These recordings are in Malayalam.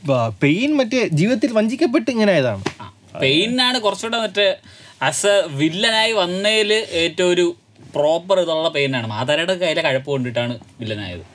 പെയിൻ മറ്റേ ജീവിതത്തിൽ വഞ്ചിക്കപ്പെട്ട് ഇങ്ങനെ ആയതാണ് പെയിനാണ് കുറച്ചുകൂടെ മറ്റേ ആസ് എ വില്ലനായി വന്നതിൽ ഏറ്റവും ഒരു പ്രോപ്പർ ഇതുള്ള പെയിനാണ് മാതാരയുടെ കയ്യിലെ കഴപ്പ് കൊണ്ടിട്ടാണ് വില്ലനായത്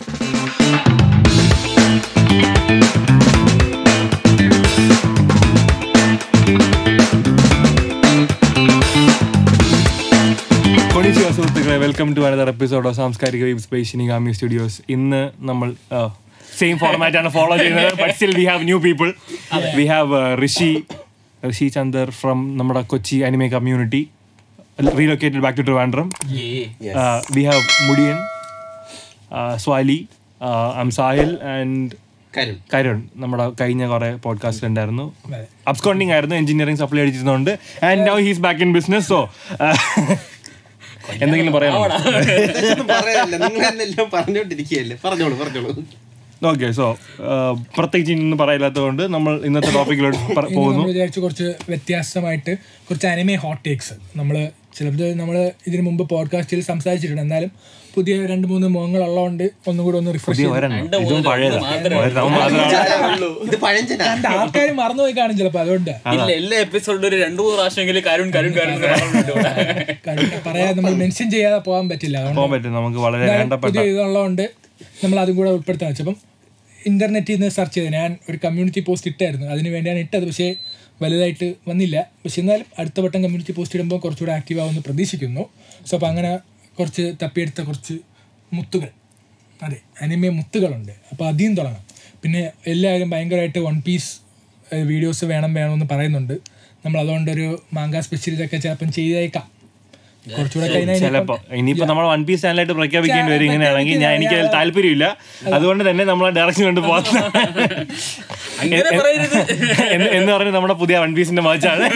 കൊണിച്ചിവ സുഹൃത്തുക്കളെ welcome to another episode of സാംസ്കാരിക വെബ് സ്പേസ് ഷിനിഗാമി സ്റ്റുഡിയോസ് ഇന്ന് നമ്മൾ സെയിം ഫോർമാറ്റ് ആണ് ഫോളോ ചെയ്യുന്നത് but still we have new people we have Rishi Rishi Chander from നമ്മുടെ Kochi anime community relocated back to Trivandrum we have Mudiyan Swali I'm Sahil and Karun Karun നമ്മുടെ കഴിഞ്ഞ കുറെ പോഡ്കാസ്റ്റ് ഉണ്ടായിരുന്നു അബ്സ്കോണ്ടിങ് ആയിരുന്നു എഞ്ചിനീയറിംഗ് സപ്ലൈ അടിച്ചിരുന്നുണ്ട് and now he's back in business so എന്തെങ്കിലും പറയാമോ ഇതൊന്നും പറയാനില്ല നിങ്ങൾ എന്നെല്ലാം പറഞ്ഞോണ്ടിരിക്കുകയല്ലേ പറഞ്ഞോളൂ പറഞ്ഞോളൂ ഓക്കെ സോ പ്രത്യേകിച്ച് ഇന്ന് പറയില്ലാത്തതുകൊണ്ട് നമ്മൾ ഇന്നത്തെ ടോപ്പിക്കിലോട്ട് പോകുന്നു നമ്മൾ വിചാരിച്ചു കുറച്ച് വ്യത്യാസമായിട്ട് കുറച്ച് അനിമേ ഹോട്ട് ടേക്സ് നമ്മൾ ചിലപ്പോൾ നമ്മൾ ഇതിനു മുമ്പ് പോഡ്കാസ്റ്റിൽ സംസാരിച്ചിട്ടുണ്ട് എന്നാലും പുതിയ രണ്ട് മൂന്ന് മുഖങ്ങളുള്ളതുകൊണ്ട് ഒന്നും കൂടെ ഒന്ന് റിഫ്രഷ് പുതിയ ഒരെണ്ണം ഇതും പഴയതാണ് ഒരെണ്ണം മാത്രമാണ് ഇത് പഴഞ്ചനാ ആൾക്കാർ മറന്നുപോയി കാണും ചിലപ്പോൾ അതുകൊണ്ട് ഇല്ല എല്ലാ എപ്പിസോഡിലും ഒരു രണ്ടു മൂന്ന് പ്രാവശ്യമെങ്കിലും കരുൺ കരുൺ കരുൺ എന്ന് പറഞ്ഞിട്ടുണ്ട് ഇവിടെ. കാര്യം പറയാതെ നമ്മൾ മെൻഷൻ ചെയ്യാതെ പോകാൻ പറ്റില്ല അതുകൊണ്ട് പോകാൻ പറ്റും നമുക്ക് വളരെ എന്തായാലും വേണ്ടപ്പെട്ട പുതിയ ഇതുള്ളതുകൊണ്ട് നമ്മൾ അതും കൂടെ ഉൾപ്പെടുത്താൻ വെച്ചപ്പം ഇന്റർനെറ്റിൽ നിന്ന് സെർച്ച് ചെയ്ത് ഞാൻ ഒരു കമ്മ്യൂണിറ്റി പോസ്റ്റ് ഇട്ടായിരുന്നു അതിന് വേണ്ടിയാണ് ഇട്ടത് പക്ഷേ വലുതായിട്ട് വന്നില്ല പക്ഷെ എന്നാലും അടുത്ത വട്ടം കമ്മ്യൂണിറ്റി പോസ്റ്റ് ഇടുമ്പോൾ കുറച്ചുകൂടെ ആക്റ്റീവ് ആവുമെന്ന് പ്രതീക്ഷിക്കുന്നു സോ അപ്പോൾ അങ്ങനെ കുറച്ച് തപ്പിയെടുത്ത കുറച്ച് മുത്തുകൾ അതെ അനിമയ മുത്തുകളുണ്ട് അപ്പോൾ അതിൽ നിന്ന് തുടങ്ങാം പിന്നെ എല്ലാവരും ഭയങ്കരമായിട്ട് വൺ പീസ് വീഡിയോസ് വേണം വേണമെന്ന് പറയുന്നുണ്ട് നമ്മൾ അതുകൊണ്ടൊരു മാങ്ക സ്പെഷ്യൽ ഇതൊക്കെ ചിലപ്പം ചെയ്തേക്കാം കുറച്ചുകൂടെ കഴിഞ്ഞാൽ ചിലപ്പോ ഇനിയിപ്പോ നമ്മൾ വൺ പീസ് ചാനലായിട്ട് പ്രഖ്യാപിക്കേണ്ടി വരും ഇങ്ങനെയാണെങ്കിൽ ഞാൻ എനിക്ക് അതിൽ താല്പര്യമില്ല അതുകൊണ്ട് തന്നെ നമ്മൾ ഡയറക്ഷൻ കൊണ്ട് പോകുന്ന അങ്ങനെ പറയരുത് എന്ന് എന്ന് പറഞ്ഞ് നമ്മുടെ പുതിയ വൺ പീസിന്റെ മാച്ചാണ്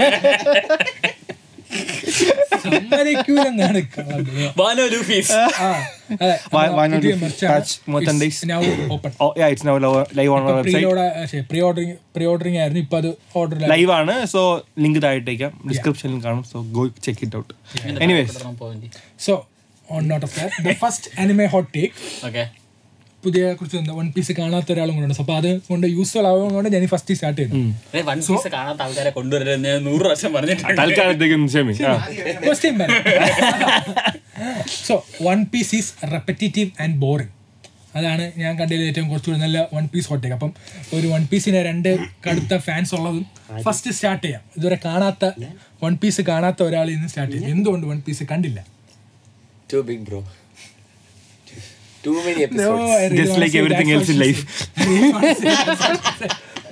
സമ്മതിക്കൂലെന്നാണ് കള്ളത്. ബാനോ ലൂഫീസ് ആ, അതെ. Why- why not പുതിയ you merch ആണ്. patch merchandise? It's now open. Oh yeah it's now live on our website pre ordering pre ordering ആയിരുന്നു ഇപ്പൊ അത് ഓർഡർ ലൈവ് ആണ് സോ ലിങ്ക് താഴേക്കാം ഡിസ്ക്രിപ്ഷനിൽ കാണും so go check it out anyways so on note of that the first anime hot take okay പുതിയ കുറിച്ച് എന്താ വൺ പീസ് കാണാത്ത ഒരാളും കൂടെ ഉണ്ട് അപ്പൊ അത് കൊണ്ട് യൂസ്ഫുൾ ആവുന്നതുകൊണ്ട് ഞാൻ ഫസ്റ്റ് സ്റ്റാർട്ട് ചെയ്തു വൺ പീസ് കാണാത്ത ആൾക്കാരെ കൊണ്ടുവരരുത് ഞാൻ നൂറ് പ്രാവശ്യം പറഞ്ഞിട്ടുണ്ട് തൽക്കാലത്തേക്കും ക്ഷമി ആ question so One Piece is repetitive and boring അതാണ് ഞാൻ കണ്ടതിൽ ഏറ്റവും കുറച്ചുകൂടി നല്ല വൺ പീസ് ഹോട്ടേക്ക് അപ്പം ഒരു വൺ പീസിന് രണ്ട് കടുത്ത ഫാൻസ് ഉള്ളതും ഫസ്റ്റ് സ്റ്റാർട്ട് ചെയ്യാം ഇതുവരെ കാണാത്ത വൺ പീസ് കാണാത്ത ഒരാളിൽ നിന്ന് സ്റ്റാർട്ട് ചെയ്യാം എന്തുകൊണ്ട് വൺ പീസ് കണ്ടില്ല Too big, bro. Too many No, episodes. I really Just wanna like say everything that's else in what she life. said. Really wanna say that's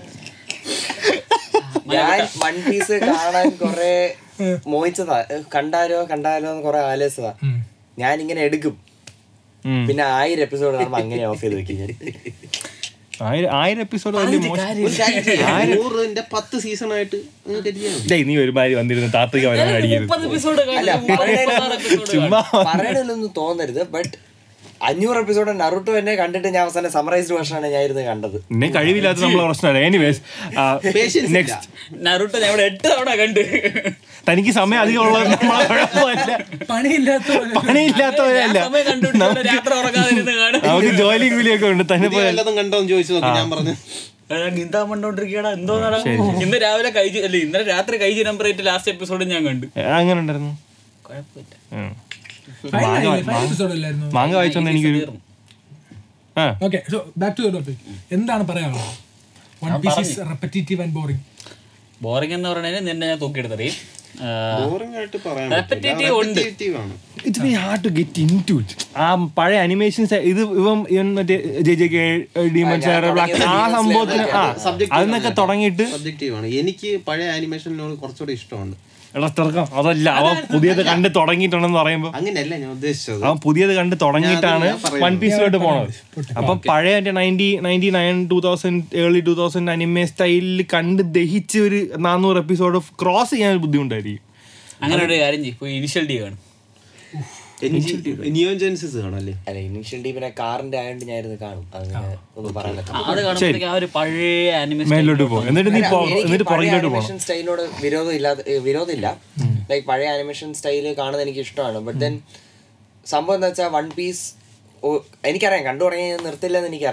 ഞാൻ വൺ പീസ് കാണാൻ കൊറേ മോഹിച്ചതാ ഏ, കണ്ടാലോ കണ്ടാലോ എന്ന് കൊറേ ആലോചിച്ചതാ ഞാൻ ഇങ്ങനെ എടുക്കും ഉം. പിന്നെ ആയിരം എപ്പിസോഡ് കാണുമ്പോ അങ്ങനെ ഓഫ് ചെയ്ത് വെക്കും ഞാൻ ആയിരം ആയിരം എപ്പിസോഡ് വലിയ മോശം ഒരു കാര്യം ചെയ്യാം. നൂറിന്റെ പത്ത് സീസൺ ആയിട്ട് അങ്ങ് കരുതിയാ മതി. ഡേയ് നീ ഒരുമാതിരി വന്നിരുന്ന താത്വിക വരാൻ അടിക്കരുത് മുപ്പത് എപ്പിസോഡ് അല്ല പറയണതിലൊന്നും ചുമ്മാ പറയണതിലൊന്നും തോന്നരുത് ബട്ട് അഞ്ഞൂറ് എപ്പിസോഡ് നറുട്ടോ എന്നെ കണ്ടിട്ട് ഞാൻ അവസാനം സമറൈസ്ഡ് വേർഷനാണ് ഞാൻ ഇരുന്ന് കണ്ടത് പിന്നെ കഴിവില്ലാത്ത നമ്മളെ പ്രശ്നമല്ല എനിവേസ് Patience ഇല്ല. നെക്സ്റ്റ് നറുട്ടോ ഞാൻ ഇവിടെ എട്ട് തവണ കണ്ട് തനിക്ക് സമയം അധികം ഉള്ളത് നമ്മളെ കുഴപ്പമല്ല പണിയില്ലാത്ത പോലെ. പണിയില്ലാത്തവരല്ല ഞാൻ സമയം കണ്ടുപിടിച്ചാണ് രാത്രി ഉറങ്ങാതിരുന്ന് കാണും നമുക്ക് ജോലി കൂലിയൊക്കെ ഉണ്ട് തന്നെ പുതിയ വല്ലതും കണ്ടോന്ന് ചോദിച്ചു നോക്കി ഞാൻ പറഞ്ഞു ഗീതാ കണ്ടോണ്ടിരിക്കടാ എന്തോന്നാടാ ഇന്ന് രാവിലെ കഴിച്ച് അല്ല ഇന്നലെ രാത്രി കഴിച്ച് നമ്പർ എയ്റ്റ് ലാസ്റ്റ് എപ്പിസോഡ് ഞാൻ കണ്ടു അങ്ങനെ ഉണ്ടായിരുന്നു കുഴപ്പമില്ല ഉം. Final ആയില്ലേ? Final episode അല്ലായിരുന്നോ? മാങ്ങ വായിച്ചോണ്ട് എനിക്കൊരു ആ okay so back to the topic എന്താണ് പറയാനുള്ളത് One Piece is repetitive and boring boring എന്ന് പറയുന്നതിന് നിന്നെ ഞാൻ തൂക്കിയെടുത്തറിയും ബോറിംഗ് ആയിട്ട് പറയാൻ Repetitive ഉണ്ട്. Repetitive ആണ് it's very hard to get into ആ പഴയ അനിമേഷൻസ് ഇത് ഇവൻ ഇവൻ മറ്റേ J J K demon black ആ സംഭവത്തിന് ആ അതിന്നൊക്കെ തുടങ്ങിയിട്ട് സബ്ജക്റ്റീവ് ആണ് എനിക്ക് പഴയ ആനിമേഷനിനോട് കുറച്ചുകൂടെ ഇഷ്ടമുണ്ട് എടാ തിറക്കം അതല്ല അവൻ പുതിയത് കണ്ട് തുടങ്ങിയിട്ടുണ്ടെന്ന് പറയുമ്പോ അങ്ങനെയല്ല ഞാൻ ഉദ്ദേശിച്ചത് അവൻ പുതിയത് കണ്ട് തുടങ്ങിയിട്ടാണ് ഞാൻ പറയുന്നത്. വൺ പീസിലോട്ട് പോണത് അപ്പം പഴയ ninety ninety nine two thousand early two thousand anime സ്റ്റൈലിൽ കണ്ട് ദഹിച്ച് ഒരു നാനൂറ് എപ്പിസോഡ് ക്രോസ് ചെയ്യാൻ ഒരു ബുദ്ധിമുട്ടായിരിക്കും അങ്ങനെ ഒരു കാര്യം ചെയ്യും പോയി ഇനിഷ്യൽ ഡി കാണും നിയോൺ ജെൻസിസ് കാണല്ലേ അല്ല ഇനീഷ്യൽ ഡി പിന്നെ കാറിന്റെ ആയതുകൊണ്ട് ഞാൻ ഇരുന്ന് കാണും അങ്ങനെ ഒന്നും പറയാൻ പറ്റില്ല അത് കാണുമ്പോഴത്തേക്ക് ആ ഒരു പഴയ അനിമേഷൻ മേലോട്ട് പോകും എന്നിട്ട് നീ പോ- എനിക്ക് എന്നിട്ട് പഴയ പുറകിലോട്ട് പോകണം ആനിമേഷൻ സ്റ്റൈലിനോട് വിരോധം ഇല്ലാതെ ഏ, വിരോധമില്ല ലൈക്ക് പഴയ ആനിമേഷൻ സ്റ്റൈല് കാണുന്നത് എനിക്ക് ഇഷ്ടമാണ് ബട്ട് ദെൻ സംഭവം എന്താ വെച്ചാൽ വൺ പീസ് എനിക്കറിയാം കണ്ടു തുടങ്ങി നിർത്തില്ലെന്ന് എനിക്കറിയാം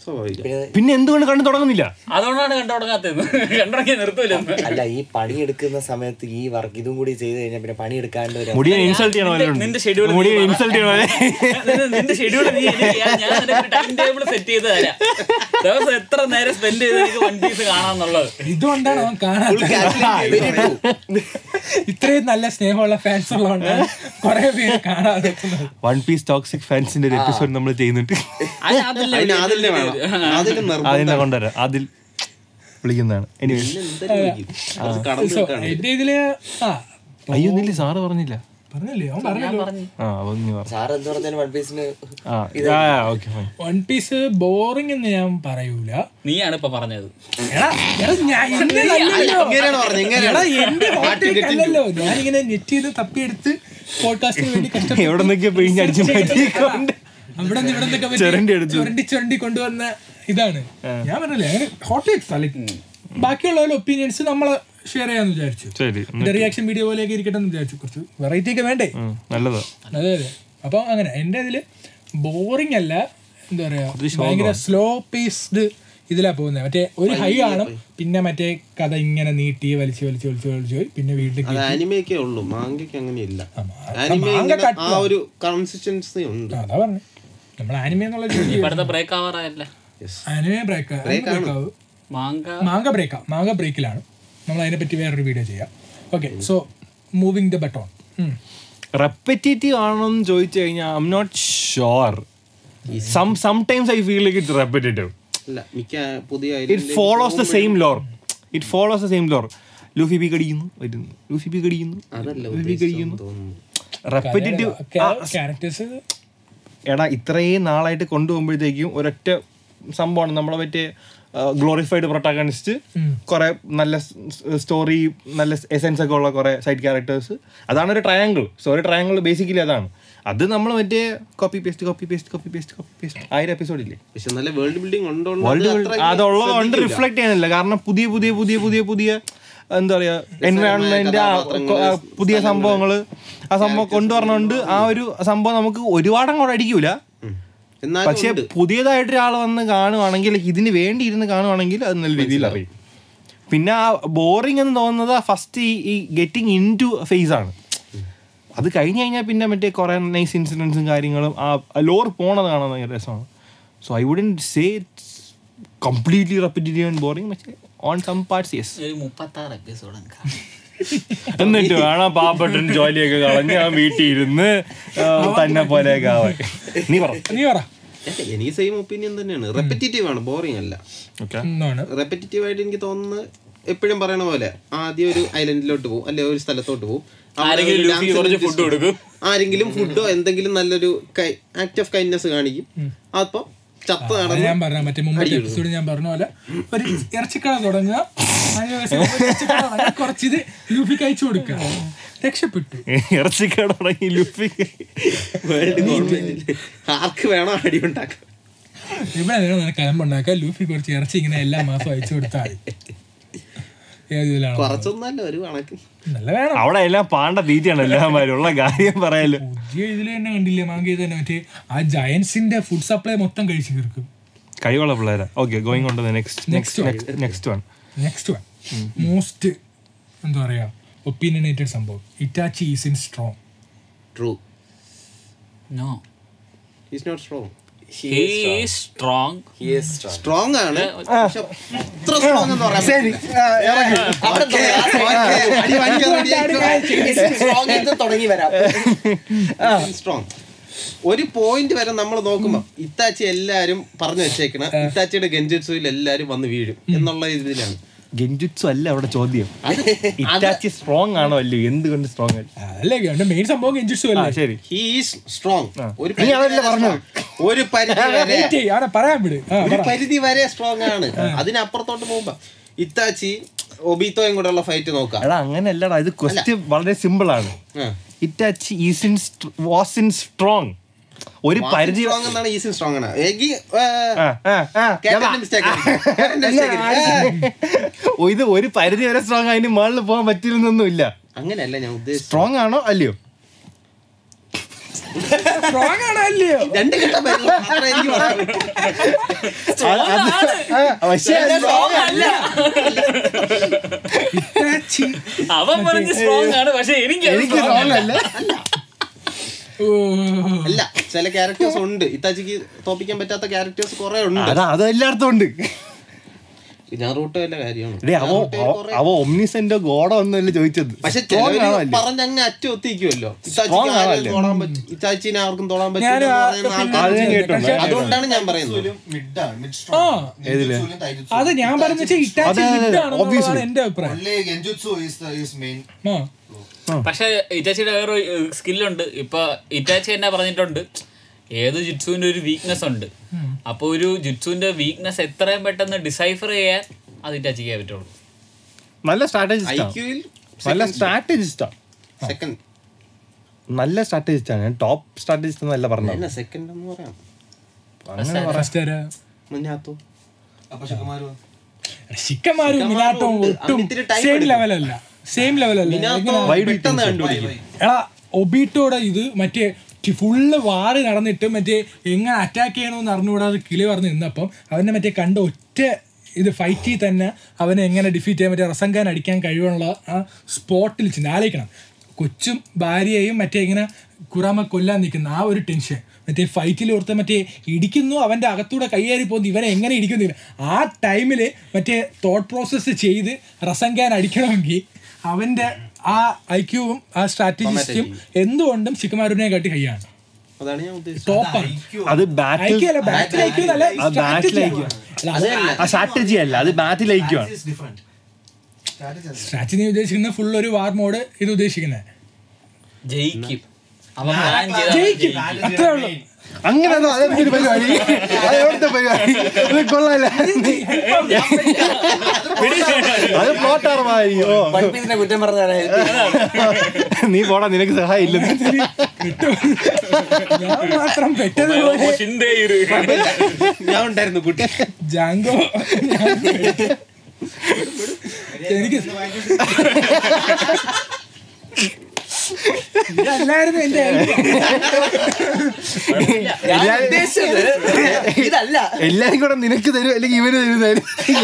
സ്വാഭാവികം പിന്നെ പിന്നെ എന്തുകൊണ്ട് കണ്ടു തുടങ്ങുന്നില്ല അതുകൊണ്ടാണ് കണ്ടു തുടങ്ങാത്തത് കണ്ടുടങ്ങിയ നിർത്തൂലെന്ന് അല്ല ഈ പണിയെടുക്കുന്ന സമയത്ത് ഈ വർക്ക് ഇതും കൂടി ചെയ്ത് കഴിഞ്ഞാൽ പിന്നെ പണിയെടുക്കാണ്ട് ഒരു മുടിയെ ഇൻസൾട്ട് ചെയ്യണ പോലെ നിന്റെ- നിന്റെ schedule മുടിയെ നീ പറ. ഇൻസൾട്ട് ചെയ്യണ പോലെ നിന്റെ- നിന്റെ ഷെഡ്യൂൾ നീ എനിക്ക് ചെയ്യാൻ ഞാൻ നിനക്ക് ടൈം ടേബിൾ സെറ്റ് ചെയ്ത് തരാം ദിവസം എത്ര നേരം സ്പെൻഡ് ചെയ്ത് എനിക്ക് വൺ പീസ് കാണാന്നുള്ളത് ഇതുകൊണ്ടാണ് അവൻ കാണാത്തത് ഇത്രയും നല്ല സ്നേഹമുള്ള ഫാൻസ് ഉള്ളതുകൊണ്ടാണ് കുറെ പേര് കാണാതെ നിൽക്കുന്നത്. വൺ പീസ് ടോക്സിക് ഫാൻസിന്റെ ഒരു എപ്പിസോഡ് നമ്മൾ ചെയ്യുന്നുണ്ട് അതിന് അതില്ല അതിന് ആദിലിനെ വേണം ആദിലും നിർബന്ധം അതിനെ കൊണ്ടുവരാം അതിൽ വിളിക്കുന്നതാണ് എനിവേ അത് കടന്നു So, നിൽക്കാണ്. എന്റെ ഇതില് ആ അയ്യോ നില്ല സാറ് പറഞ്ഞില്ല പറഞ്ഞല്ലേ അവൻ പറഞ്ഞല്ലോ ആ അപ്പൊ നീ പറ സാർ എന്ത് പറഞ്ഞാലും വൺ പീസിന് ആ okay fine One Piece boring എന്ന് ഞാൻ പറയൂല നീയാണ് ഇപ്പൊ പറഞ്ഞത് എടാ, എടാ, ഞാൻ- എന്റെ നല്ലല്ലോ. ഇങ്ങനെയാണ് പറഞ്ഞത് എടാ, ഇങ്ങനെയാണ് എന്റെ hot take അല്ലല്ലോ ഞാനിങ്ങനെ നെറ്റ് ചെയ്ത് തപ്പിയെടുത്ത് പോഡ്കാസ്റ്റിന് വേണ്ടി കഷ്ടപ്പെട്ട് എവിടെ നിന്നൊക്കെ പിഴിഞ്ഞ് അടിച്ച് മാറ്റിക്കൊണ്ട് അവിടെ നിന്ന് ഇവിടെ നിന്നൊക്കെ പറ്റി ചുരണ്ടി എടുത്തു. ചുരണ്ടി ചുരണ്ടി കൊണ്ടുവന്ന ഇതാണ് ഞാൻ പറഞ്ഞില്ലേ അങ്ങനെ ഹോട്ട് ടേക്സ് ലൈക്ക് ബാക്കിയുള്ളവരുടെ ഒപ്പീനിയൻസ് നമ്മൾ ഷെയർ ചെയ്യാന്ന് വിചാരിച്ചു ശരി എന്റെ റിയാക്ഷൻ വീഡിയോ പോലെയൊക്കെ ഇരിക്കട്ടെ എന്ന് വിചാരിച്ചു കുറച്ച് വെറൈറ്റി ഒക്കെ വേണ്ടേ ഉം, നല്ലതാ അതെ അതെ അപ്പൊ അങ്ങനെ എന്റെ ഇതില് ബോറിംഗ് അല്ല എന്താ പറയാ ഭയങ്കര സ്ലോ പേസ്ഡ് ഇതിലാ പോകുന്നത് മറ്റേ ഒരു ഹൈ കാണും പിന്നെ മറ്റേ കഥ ഇങ്ങനെ നീട്ടി വലിച്ച് വലിച്ച് വലിച്ച് വലിച്ച് പോയി പിന്നെ വീട്ടിലേക്ക് അത് ആനിമയൊക്കെ ഉള്ളൂ മാങ്കയ്ക്ക് അങ്ങനെയില്ല മാ- ആനിമ മാങ്ക ഇങ്ങനെ cut ആ ഒരു കൺസിസ്റ്റൻസി ഉണ്ട് ആ, അതാ പറഞ്ഞു നമ്മൾ ആനിമ എന്നുള്ള ഇപ്പൊ അടുത്ത ബ്രേക്ക് ആവാറായല്ല ആനിമ ബ്രേക്ക് ബ്രേക്ക് ആവും മാങ്ക മാങ്ക ബ്രേക്കാ മാങ്ക ബ്രേക്കിലാണ് നമ്മൾ അതിനെ പറ്റി വേറൊരു വീഡിയോ ചെയ്യാം okay so moving the button repetitive ആണോ എന്ന് ചോദിച്ചു കഴിഞ്ഞാൽ I'm not sure some sometimes I feel like it repetitive അല്ല മിക്ക പുതിയ it follows the same lore it follows the same lore Luffy P കടിക്കുന്നു വരുന്നു ലൂഫി പി കടിക്കുന്നു അതല്ല ലൂഫി പി കടിക്കുന്നു തോന്നുന്നു റെപ്പറ്റേറ്റീവ് ക്യാരക്ടേഴ്സ് എടാ ഇത്രയും നാളായിട്ട് കൊണ്ടുപോകുമ്പോഴത്തേക്കും ഒരൊറ്റ സംഭവമാണ് നമ്മളെ മറ്റേ ഗ്ലോറിഫൈഡ് പ്രൊട്ടാഗണിസ്റ്റ് കുറെ നല്ല സ്റ്റോറി നല്ല എസെൻസ് ഒക്കെ ഉള്ള കുറെ സൈഡ് ക്യാരക്ടേഴ്സ് അതാണ് ഒരു ട്രയാങ്കിൾ സ്റ്റോറി ട്രയാങ്കിൾ ബേസിക്കലി അതാണ് അത് നമ്മൾ മറ്റേ copy paste copy paste copy paste copy paste ആയിരം എപ്പിസോഡില്ലേ പക്ഷെ നല്ല വേൾഡ് ബിൽഡിംഗ് ഉണ്ടോണ്ട് വേൾഡ് അത് അത്ര അതുള്ളതുകൊണ്ട് ശ്രദ്ധിക്കില്ല. റിഫ്ലക്ട് ചെയ്യാനില്ല കാരണം പുതിയ പുതിയ പുതിയ പുതിയ പുതിയ എന്താ പറയാ എൻവയോൺമെന്റ് പുതിയ സംഭവങ്ങള് ആ സംഭവം കൊണ്ടുവരണോണ്ട് ആ ഒരു സംഭവം നമുക്ക് ഒരുപാട് അങ്ങോട്ട് അടിക്കൂല ഉം. എന്നാലും പക്ഷെ ഉണ്ട്. പുതിയതായിട്ട് ഒരാൾ വന്ന് കാണുവാണെങ്കിൽ ഇതിന് വേണ്ടി ഇരുന്ന് കാണുവാണെങ്കിൽ അത് നല്ല രീതിയിൽ അറിയും പിന്നെ ആ ബോറിംഗ് എന്ന് തോന്നുന്നത് ഫസ്റ്റ് ഈ ഈ ഗെറ്റിംഗ് ഇൻ ടു ഫേസ് ആണ് അത് കഴിഞ്ഞ് കഴിഞ്ഞാൽ പിന്നെ മറ്റേ കുറേ നൈസ് ഇൻസിഡൻസും കാര്യങ്ങളും ആ ലോർ പോണത് കാണാൻ ഭയങ്കര രസമാണ് so I wouldn't say completely repetitive and boring പക്ഷേ ഓൺ സം പാർട്സ് യെസ് ഒരു മുപ്പത്തി ആറ് എപ്പിസോഡ് എന്നിട്ട് വേണം പാവപ്പെട്ടൻ ജോലിയൊക്കെ കളഞ്ഞ് ആ വീട്ടിൽ ഇരുന്ന് ആ, തന്നെ പോലെയൊക്കെ ആവാൻ നീ പറ നീ പറ ഏ, എനിക്ക് സെയിം ഒപ്പീനിയൻ തന്നെയാണ് റെപ്പറ്റേറ്റീവ് ആണ് ബോറിംഗ് അല്ല ഓക്കെ എന്നാണ് റെപ്പറ്റേറ്റീവ് ആയിട്ട് എനിക്ക് തോന്നുന്നത് എപ്പോഴും പറയണ പോലെ ആദ്യം ഒരു ഐലൻഡിലോട്ട് പോകും അല്ലെ ഒരു സ്ഥലത്തോട്ട് പോകും അവിടെ ആരെങ്കിലും ഒരു ലൂഫിക്ക് dance കുറച്ച് artist food കൊടുക്കും. ആരെങ്കിലും ഫുഡോ എന്തെങ്കിലും നല്ലൊരു ആക്ട് ഓഫ് കൈൻഡ്നെസ് കാണിക്കും അപ്പൊ ചത്ത അത് നടന്ന് ഞാൻ പറഞ്ഞ മറ്റേ മുമ്പത്തെ എപ്പിസോഡ് ഞാൻ പറഞ്ഞ പോലെ ഒരു ഇറച്ചിക്കട തുടങ്ങുക അതിന് ശേഷം ഒരു ഇറച്ചിക്കട തുടങ്ങി കുറച്ചിത് ലൂഫിക്ക് അയച്ചു കൊടുക്കുക രക്ഷപ്പെട്ടു ഇറച്ചിക്കട തുടങ്ങി ലുഫി വേൾഡ് ഗവൺമെന്റ് ആർക്ക് വേണോ അടി ഉണ്ടാക്കാം ഇവിടെ നിങ്ങൾ കലമ്പുണ്ടാക്കുക ലൂഫി കുറച്ച് ഇറച്ചി ഇങ്ങനെ എല്ലാ മാസവും അയച്ചു കൊടുത്താൽ മതി ഏത് ഇതിലാണ് കുറച്ചൊന്നല്ല ഒരു കണക്ക് നല്ല വേണം അവിടെ എല്ലാം പാണ്ട തീറ്റയാണ് എല്ലാമാരും ഉള്ള കാര്യം പറയാലോ പുതിയ ഇതിൽ തന്നെ കണ്ടില്ലേ മാങ്കി തന്നെ മറ്റേ ആ ജയൻസിന്റെ ഫുഡ് സപ്ലൈ മൊത്തം കഴിച്ചു തീർക്കും കഴിവുള്ള പിള്ളേരാ okay going on to next Next next next one next one most എന്താ പറയാ ഒപ്പീനിയനേറ്റഡ് സംഭവം Itachi is in strong true no is not strong strong strong ആണ് പക്ഷെ അത്ര സ്ട്രോങ് എന്ന് പറയാൻ തുടങ്ങി വരാം സ്ട്രോങ് ഒരു പോയിന്റ് വരെ നമ്മൾ നോക്കുമ്പോ ഇത്താച്ചി എല്ലാരും പറഞ്ഞു വെച്ചേക്കണ ഇത്താച്ചിയുടെ ഗഞ്ചുസുയിൽ എല്ലാരും വന്ന് വീഴും എന്നുള്ള ഇതിലാണ് ഗെഞ്ചുത്സു അല്ല അവിടെ ചോദ്യം ഇറ്റാച്ചി സ്ട്രോങ് ആണോ അല്ലയോ എന്തുകൊണ്ട് സ്ട്രോങ് അല്ല അതല്ലേ എന്റെ മെയിൻ സംഭവം കെഞ്ചിച്ചു ആ അല്ലേ ശരി ഹി ഈസ് സ്ട്രോങ് ഒരു നീ അതല്ലേ പറഞ്ഞത്? ഒരു പരിധി വരെ വെയിറ്റ് ചെയ്യ് അവിടെ പറയാൻ വിട് ആ ഒരു പറ പരിധി വരെ സ്ട്രോങ് ആണ് അതിനപ്പുറത്തോട്ട് പോകുമ്പോ ഇത്താച്ചി ഒബീത്തോയും കൂടെ ഉള്ള ഫൈറ്റ് നോക്കാം എടാ അങ്ങനെയല്ലടാ ഇത് ക്വസ്റ്റ്യൻ വളരെ സിമ്പിൾ ആണ് ആ. Itachi is in was in strong ഒരു പരിധി സ്ട്രോങ് എന്നാണ് ഈസി സ്ട്രോങ് ആണ് എഗി ആ, ആ, ആ, ക്യാപ്റ്റന്റെ മിസ്റ്റേക്ക് ഓ, ഇത് ഒരു പരിധി വരെ സ്ട്രോങ് അതിന് മുകളിൽ പോകാൻ പറ്റില്ലെന്നൊന്നും ഇല്ല അങ്ങനെയല്ല ഞാൻ ഉദ്ദേശിച്ചത് സ്ട്രോങ് ആണോ അല്ലയോ സ്ട്രോങ് ആണോ അല്ലയോ രണ്ട് ഘട്ടം വരുമ്പോൾ മാത്രമേ എനിക്ക് പറയാൻ പറ്റൂ. പക്ഷേ അല്ല ഇറ്റാച്ചി. അവൻ പറഞ്ഞ് സ്ട്രോങ് ആണ് പക്ഷെ എനിക്ക് അത് എനിക്ക് strong അല്ല. തോന്നല്ല ഓ. അല്ല ചില ക്യാരക്ടേഴ്സ് ഉണ്ട് ഇത്താച്ചിക്ക് തോപ്പിക്കാൻ പറ്റാത്ത ക്യാരക്ടേഴ്സ് കുറെ ഉണ്ട് അതാ അത് എല്ലായിടത്തും ഉണ്ട് ഞാൻ റൂട്ട് വല്ല കാര്യമാണ് എടേ അവ അവ- അവ ഒമ്നിസെന്റോ ഗോഡോ ഒന്നുമല്ല ചോദിച്ചത് പക്ഷെ Strong ചിലവര് ആണല്ലേ? പറഞ്ഞ് അങ്ങ് അറ്റ ഒത്തിക്കുമല്ലോ Strong ആണല്ലേ? തൊടാൻ പറ്റും ഇത്താച്ചിനെ ആർക്കും തൊടാൻ പറ്റില്ല ഞാനും എന്ന് ആ പറയുന്ന opinion ആൾക്കാര് അത് ഞാൻ കേട്ടിട്ടുണ്ട്. പക്ഷേ- അതുകൊണ്ടാണ് ഞാൻ പറയുന്നത് മിഡാണ് മിഡ് ആ സ്ട്രോങ് ഏതില്? അത് ഞാൻ പറഞ്ഞ ഇറ്റാച്ചി അതെ, അതെ, hit ആണെന്നുള്ളതാണ് obviously. എന്റെ അഭിപ്രായം only genjutsu is the is main ആ പക്ഷെ ഇറ്റാച്ചിയുടെ വേറെ സ്കില്ലുണ്ട് ഇപ്പൊ ഇറ്റാച്ചി തന്നെ പറഞ്ഞിട്ടുണ്ട് ഏത് ജിറ്റ്സുവിന്റെ ഒരു വീക്ക്നെസ് ഉണ്ട് അപ്പൊ ഒരു ജിറ്റ്സുവിന്റെ വീക്ക്നെസ് എത്രയും പെട്ടെന്ന് ഡിസൈഫർ ചെയ്യാൻ അത് ഇറ്റാച്ചിക്കേ പറ്റുള്ളൂ നല്ല സ്ട്രാറ്റജിസ്റ്റ് ഐക്യുവിൽ നല്ല സ്ട്രാറ്റജിസ്റ്റാ സെക്കൻഡ് നല്ല സ്ട്രാറ്റജിസ്റ്റ് ആണ് ഞാൻ ടോപ്പ് സ്ട്രാറ്റജിസ്റ്റ് എന്നല്ല പറഞ്ഞത് എന്നാ സെക്കൻഡ് എന്ന് പറയാം ഫസ്റ്റ് ആരാ മുന്നാത്തോ അപ്പൊ ശകുമാരോ ശിക്കന്മാരും മിനാട്ടവും ഉണ്ട്. ഒട്ടും അവന് ഇത്തിരി time സെയിം എടുക്കും. ലെവലല്ല സെയിം ലെവലല്ല മിനാത്തോ എങ്ങനെ- പെട്ടെന്ന് കണ്ടുപിടിക്കും എടാ ഒബീറ്റോടെ ഇത് മറ്റേ ഫുള്ള് വാറ് നടന്നിട്ട് മറ്റേ എങ്ങനെ അറ്റാക്ക് ചെയ്യണമെന്ന് അറിഞ്ഞുകൂടാതെ കിളി പറഞ്ഞ് നിന്നപ്പം അവനെ മറ്റേ കണ്ട ഒറ്റ ഇത് ഫൈറ്റിൽ തന്നെ അവനെ എങ്ങനെ ഡിഫീറ്റ് ചെയ്യാൻ മറ്റേ റസങ്കാൻ അടിക്കാൻ കഴിവുള്ള ആ സ്പോട്ടിൽ ചെന്ന് ആലോചിക്കണം കൊച്ചും ഭാര്യയെയും മറ്റേ ഇങ്ങനെ കുറാമ കൊല്ലാൻ നിൽക്കുന്ന ആ ഒരു ടെൻഷൻ മറ്റേ ഫൈറ്റിൽ ഓർത്ത് മറ്റേ ഇടിക്കുന്നു അവൻ്റെ അകത്തൂടെ കയ്യേറി പോകുന്നു ഇവനെ എങ്ങനെ ഇടിക്കുന്നില്ല ആ ടൈമിൽ മറ്റേ തോട്ട് പ്രോസസ്സ് ചെയ്ത് റസങ്കാൻ അടിക്കണമെങ്കിൽ അവൻ്റെ ആ ഐക്യവും ആ സ്ട്രാറ്റജിസ്റ്റും എന്തുകൊണ്ടും ശിഖമാരുവിനെ കാട്ടി ഹൈയാണ് അതാണ് ഞാൻ ഉദ്ദേശിച്ചത് ടോപ്പാണ് അത് ബാറ്റിൽ ഐക്യല്ല ബാറ്റിൽ ഐക്യം നല്ല ആ ബാറ്റിൽ ഐക്യം ആ സ്ട്രാറ്റജി അല്ല അത് ബാറ്റിൽ ഐക്യമാണ് ഈസ് ഡിഫറെന്റ് സ്ട്രാറ്റജി സ്ട്രാറ്റജി ഉദ്ദേശിക്കുന്നത് ഫുൾ ഒരു വാർ മോഡ് ഇത് ഉദ്ദേശിക്കുന്നത് ജയിക്കും അവൻ പ്ലാൻ ചെയ്ത ജയിക്കും അത്രേ ഉള്ളൂ അങ്ങനെ അതോ അതെന്തൊരു പരിപാടി അത് എവിടുത്തെ പരിപാടി ഇത് കൊള്ളാല്ല അത് പ്ലോട്ടാർമായി ഓ പഠിപ്പിച്ചിന്റെ കുറ്റം പറഞ്ഞാണ് നീ പോടാ നിനക്ക് സഹായം ഇല്ലെന്ന് ഞാൻ മാത്രം പെട്ടതുപോലെ ഷിൻഡേയിര്. ഞാൻ ഉണ്ടായിരുന്നു കുട്ടി ജാങ്കോ ഞാൻ പെട്ടു. എനിക്ക് ഇതല്ലായിരുന്നു എന്റെ idea. ഞാൻ ഉദ്ദേശിച്ചത് ഇതല്ല എല്ലാരും കൂടെ നിനക്ക് തരും അല്ലെങ്കിൽ ഇവന് തരും തരും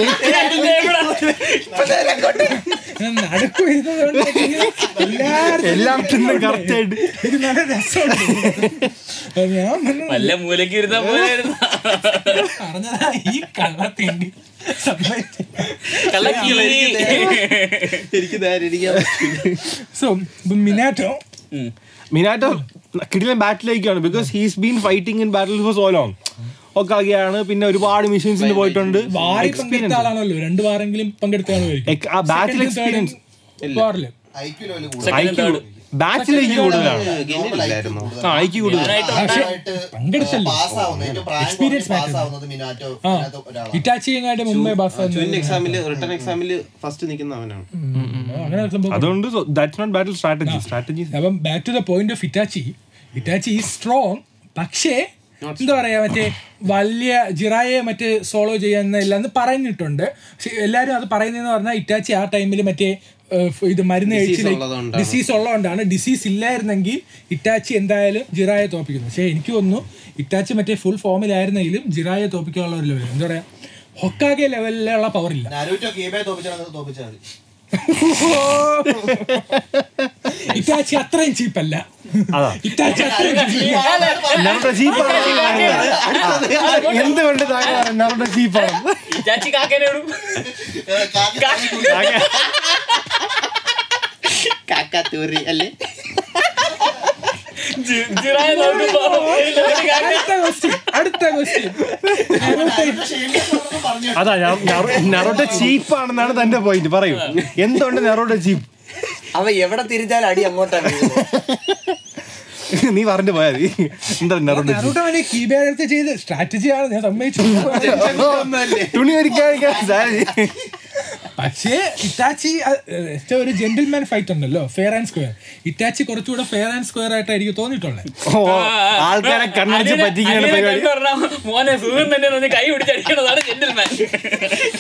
ഞാൻ നടക്കും ഇരുന്നതുകൊണ്ട് ഇങ്ങനെ എല്ലായിടത്തും എല്ലാം തിന്നും കറക്റ്റ് ആയിട്ട് ഇത് നല്ല രസമുണ്ട് ഞാൻ വന്ന് വല്ല മൂലക്ക് ഇരുന്ന പോലെ പറഞ്ഞതാ ഈ കള്ളത്തേണ്ടി സമ്മതിച്ചു. കള്ളക്കീറി എനിക്ക് നേരെ ഇരിക്കാൻ പറ്റില്ല. സോ മിനാറ്റോ മിനാറ്റോ കിടിലൻ ബാറ്റിലേക്കാണ് because he's been fighting in battle for so long ഒക്കെ ആകെയാണ് പിന്നെ ഒരുപാട് മിഷൻസിൽ പോയിട്ടുണ്ട് വാറി പങ്കെടുത്ത ആളാണല്ലോ രണ്ടു വാറെങ്കിലും പങ്കെടുത്ത ആളുമായിരിക്കും എക്- ആ ബാറ്റിൽ എക്സ്പീരിയൻസ് വാറില് ഐക്യു ലെവൽ Second, third. ബാറ്റിലേക്ക് കൂടുതലാണ് ഗെയിമില്ലായിരുന്നു ആ ഐക്യ കൂടുതൽ പങ്കെടുത്തല്ലോ. പാസ്സാവുന്നത് ഏറ്റവും പ്രായം Experience കുറഞ്ഞ് matter. പാസ്സാവുന്നത് മിനാറ്റോ ആ മിനാറ്റോ ഒരാളാണ് ഇറ്റാച്ചി എങ്ങാണ്ട് മുംബൈ ബാസ് ട്വിൻ എക്സാമില് റിട്ടേൺ എക്സാമില് ഫസ്റ്റ് നിൽക്കുന്ന അവനാണ് അങ്ങനെ ഒരു സംഭവം അതുകൊണ്ട് that's not battle strategy strategy അപ്പം back to the point of Itachi Itachi ഈ സ്ട്രോങ് പക്ഷേ എന്താ പറയാ മറ്റേ വലിയ ജിറായെ മറ്റേ സോളോ ചെയ്യാന്നില്ല എന്ന് പറഞ്ഞിട്ടുണ്ട് പക്ഷെ എല്ലാവരും അത് പറയുന്നതെന്ന് പറഞ്ഞാൽ ഇറ്റാച്ചി ആ ടൈമിൽ മറ്റേ ഏഹ്, ഇത് മരുന്ന് കഴിച്ച് ഉള്ളതുകൊണ്ടാണ്. ഡിസീസ് ഉള്ളതുകൊണ്ടാണ് ഡിസീസ് ഇല്ലായിരുന്നെങ്കിൽ ഇറ്റാച്ചി എന്തായാലും ജിറായെ തോപ്പിക്കുന്നു പക്ഷേ എനിക്ക് തോന്നുന്നു ഇറ്റാച്ചി മറ്റേ ഫുൾ ഫോമിലായിരുന്നെങ്കിലും ജിറായെ തോപ്പിക്കാനുള്ള ഒരു ലെവൽ എന്താ പറയാ ഹൊക്കാകെ ലെവലിലുള്ള പവർ ഇല്ല നാരൂറ്റോ കീബേ തോപ്പിച്ചാൽ തോപ്പിച്ചാൽ മതി ഇറ്റാച്ചി അത്രയും ചീപ്പല്ല അതാ ഇറ്റാച്ചി അത്രയും cheap അല്ല. നമ്മുടെ ചീപ്പാണ് എന്തുകൊണ്ട് താങ്കൾ നമ്മുടെ ചീപ്പാണ് ചാച്ചി കാക്കേനെ വിടും കാക്കാത്തൂറി അല്ലേ ജി- ജിറായ നോക്കുമ്പോ ഒരു കാക്ക. അടുത്ത ക്വസ്റ്റ്യൻ അടുത്ത ക്വസ്റ്റ്യൻ അതാ നറോട്ട ചീപ്പാണെന്നാണ് തന്റെ പോയിന്റ് പറയൂ എന്തുകൊണ്ട് നറോട്ട ചീപ്പ് അവ എവിടെ തിരിച്ചാലും അടി അങ്ങോട്ടാണ് വീഴുന്നത്. നീ പറഞ്ഞു പോയാ മതി എന്താ നറോട്ട ചീപ്പ് നറൂട്ടോ വലിയ കീബോർഡ് എടുത്ത് ചെയ്ത് സ്ട്രാറ്റജിയാണ് ഞാൻ സമ്മതിച്ചു തുണി ഒരുക്കാൻ പക്ഷേ ഇറ്റാച്ചി അഹ്, ഏഹ്, ഒരു ജെന്റിൽമാൻ ഫൈറ്റ് ഉണ്ടല്ലോ ഫെയർ ആൻഡ് സ്ക്വയർ ഇറ്റാച്ചി കുറച്ചുകൂടെ ഫെയർ ആൻഡ് സ്ക്വയർ ആയിട്ട് എനിക്ക് തോന്നിയിട്ടുള്ളത് ആൾക്കാരെ കണ്ണടിച്ച് അനിയനെ- പറ്റിക്കുന്ന അനിയനെ പരിപാടി കണ്ടു പറഞ്ഞാ, മോനെ സുഖം തന്നെ എന്ന് പറഞ്ഞ് കൈ പിടിച്ചടിക്കണതാണ് ജെന്റിൽമാൻ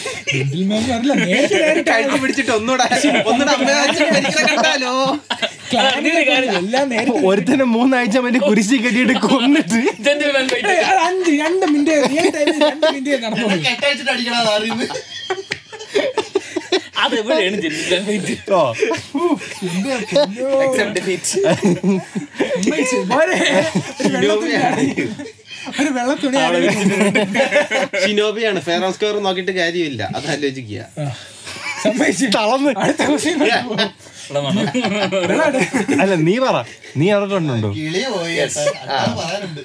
ജെന്റിൽമാൻ പറഞ്ഞില്ല നേരത്തെ നേരിട്ട് കഴുത്തി പിടിച്ചിട്ട് ഒന്നുകൂടെ ഒന്നുകൂടെ അമ്മ കണ്ടാലോ എല്ലാം നേരത്തെ ഒരുത്തനെ മൂന്നാഴ്ച മറ്റേ കുരിശി കെട്ടിയിട്ട് കൊന്നിട്ട് Gentleman fight. ഏയ്, അത് അഞ്ച് രണ്ട് മിനിറ്റ് റിയൽ ടൈമിൽ രണ്ട് മിനിറ്റ് നടന്നു കെട്ടഴിച്ചിട്ട് അടിക്കണത് അറിയുന്നത് അതെവിടെയാണ് gentleman fight? ഓ Accept defeat. ഒരു വെള്ള തുണി ഷിനോബിയാണ് ഫെയർ ആൻഡ് സ്ക്വയർ നോക്കിയിട്ട് കാര്യമില്ല അത് ആലോചിക്കുക സമ്മതിച്ചു അടുത്ത ക്വസ്റ്റ്യൻ ഇവിടെ വന്നു. അല്ല നീ പറ നീ അറിഞ്ഞിട്ടുണ്ടോ കിളി പോയി കേട്ടോ. അതാണ് പറയാനുണ്ട്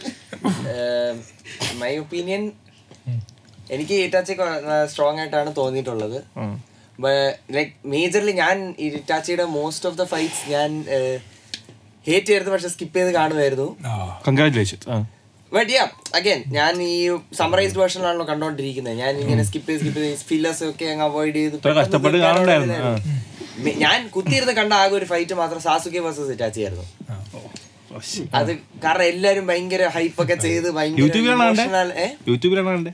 മൈ ഒപ്പീനിയൻ എനിക്ക് ഇറ്റാച്ചി സ്ട്രോങ് ആയിട്ടാണ് തോന്നിയിട്ടുള്ളത് ലൈക് മേജർലി ഞാൻ ഇറ്റാച്ചിയുടെ മോസ്റ്റ് ഓഫ് ദ ഫൈറ്റ്സ് ഞാൻ ഹേറ്റ് ചെയ്തിരുന്നു പക്ഷെ സ്കിപ്പ് ചെയ്ത് കാണുമായിരുന്നു കൺഗ്രാറ്റുലേഷൻ ആ ബട്ട് യാ അഗൈൻ ഞാൻ ഈ സമറൈസ്ഡ് വേർഷനിലാണല്ലോ കണ്ടോണ്ടിരിക്കുന്നത് ഞാൻ ഇങ്ങനെ സ്കിപ്പ് ചെയ്ത് സ്കിപ്പ് ചെയ്ത് ഫില്ലേഴ്സ് ഒക്കെ അങ്ങ് അവോയ്ഡ് ചെയ്ത് ഇത്ര കഷ്ടപ്പെട്ട് കാണണ്ടായിരുന്നു. മെ- ഞാൻ കുത്തിയിരുന്ന് കണ്ട ആകെ ഒരു ഫൈറ്റ് മാത്രം സാസുക്കെ വേഴ്സസ് ഇറ്റാച്ചി ആയിരുന്നു അത് കാരണം എല്ലാരും ഭയങ്കര ഹൈപ്പ് ഒക്കെ ചെയ്ത് ഭയങ്കര യൂട്യൂബിലാണ് കണ്ടേ? emotional- ഏ? യൂട്യൂബിലാണ് കണ്ടേ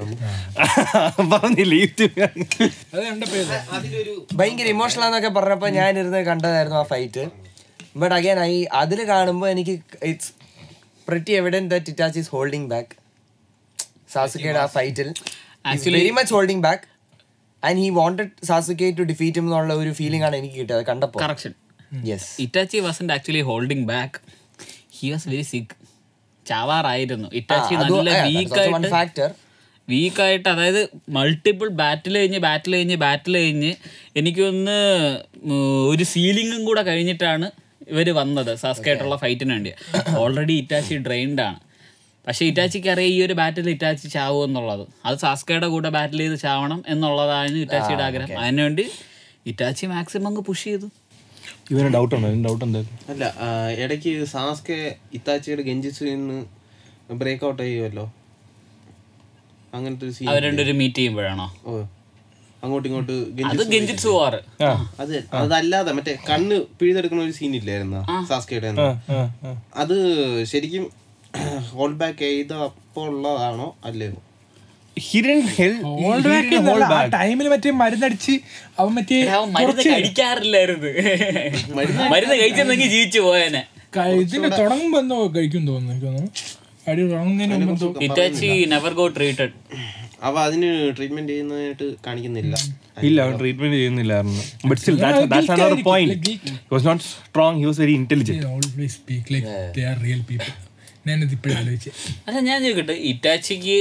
പറഞ്ഞില്ല യൂട്യൂബിൽ അത് കണ്ടപ്പോ ഇത്. ഭയങ്കര ഇമോഷണൽ എന്നൊക്കെ പറഞ്ഞപ്പോ ഞാൻ ഇരുന്ന് കണ്ടതായിരുന്നു ആ ഫൈറ്റ് ബട്ട് അഗൈൻ ഐ അതിൽ കാണുമ്പോൾ എനിക്ക് it's pretty evident that Itachi is holding back സാസുക്കയുടെ ആ ഫൈറ്റിൽ very much holding back and he wanted Sasuke to defeat എന്നുള്ള ഒരു ഫീലിംഗ് ആണ് എനിക്ക് കിട്ടിയത് കണ്ടപ്പോൾ Correction. Yes Itachi wasn't actually holding back he was very sick ചാവാറായിരുന്നു ഇറ്റാച്ചി നല്ല വീക്കായിട്ട് ഫാക്ടർ വീക്കായിട്ട് അതായത് മൾട്ടിപ്പിൾ ബാറ്റിൽ കഴിഞ്ഞ് ബാറ്റിൽ കഴിഞ്ഞ് ബാറ്റിൽ കഴിഞ്ഞ് എനിക്കൊന്ന് ഒരു സീലിംഗും കൂടെ കഴിഞ്ഞിട്ടാണ് ഇവർ വന്നത് സാസ്കയായിട്ടുള്ള ഫൈറ്റിന് വേണ്ടി ഓൾറെഡി ഇറ്റാച്ചി ഡ്രെയിൻഡ് ആണ് പക്ഷേ ഇറ്റാച്ചിക്ക് അറിയാം ഈ ഒരു ബാറ്റിൽ ഇറ്റാച്ചി ചാവും എന്നുള്ളത് അത് സാസ്കയുടെ കൂടെ ബാറ്റിൽ ചെയ്ത് ചാവണം എന്നുള്ളതാണ് ഇറ്റാച്ചിയുടെ ആഗ്രഹം അതിനുവേണ്ടി ഇറ്റാച്ചി മാക്സിമം അങ്ങ് പുഷ് ചെയ്തു ഇവന് ഡൗട്ട് ഉണ്ടോ ഡൗട്ട് എന്തായിരുന്നു അല്ല ആ, ഇടയ്ക്ക് സാസ്കെ ഇത്താച്ചിയുടെ ഗെഞ്ചിസിൽ നിന്ന് ബ്രേക്ക് ഔട്ട് ചെയ്യുമല്ലോ അങ്ങനത്തെ ഒരു സീൻ അവർ രണ്ടുപേരും മീറ്റ് ചെയ്യുമ്പോഴാണോ ഓ അങ്ങോട്ടും ഇങ്ങോട്ട് അത് ഗെഞ്ചിസ് ഗെഞ്ചിറ്റ്സു വാർ അത് അതല്ലാതെ മറ്റേ കണ്ണ് പിഴുതെടുക്കുന്ന ഒരു സീൻ ഇല്ലായിരുന്നു സാസ്കയുടെ ആ, ആ. അത് ശരിക്കും ഹോൾഡ് ബാക്ക് ചെയ്തപ്പോൾ ഉള്ളതാണോ അല്ലയോ He didn't held- he Hold back didn't hold എന്നല്ല, ആ back. ടൈമിൽ മറ്റേ മരുന്നടിച്ച് അവൻ മറ്റേ അവൻ മരുന്ന് കഴിക്കാറില്ലായിരുന്നു മരുന്ന് കഴിച്ചെന്നെങ്കിൽ ജീവിച്ചു പോയേനെ ക- ഇതിന്റെ തുടങ്ങുമ്പോ എന്തോ കഴിക്കും തോന്നുന്നു എനിക്ക് തോന്നുന്നു അടി തുടങ്ങുന്നതിന് മുമ്പ് എന്തോ ഇറ്റാച്ചി നെവർ ഗോ ട്രീറ്റഡ് അവ അതിന് ട്രീറ്റ്മെന്റ് ചെയ്യുന്നതായിട്ട് കാണിക്കുന്നില്ല ഇല്ല അവൻ ട്രീറ്റ്മെന്റ് ചെയ്യുന്നില്ലായിരുന്നു but still that's another point he was not strong he was very intelligent always speak like they are real people ഞാനത് ഇപ്പോഴും ആലോചിച്ചത് അല്ല ഞാൻ ചോദിക്കട്ടെ ഇറ്റാച്ചിക്ക്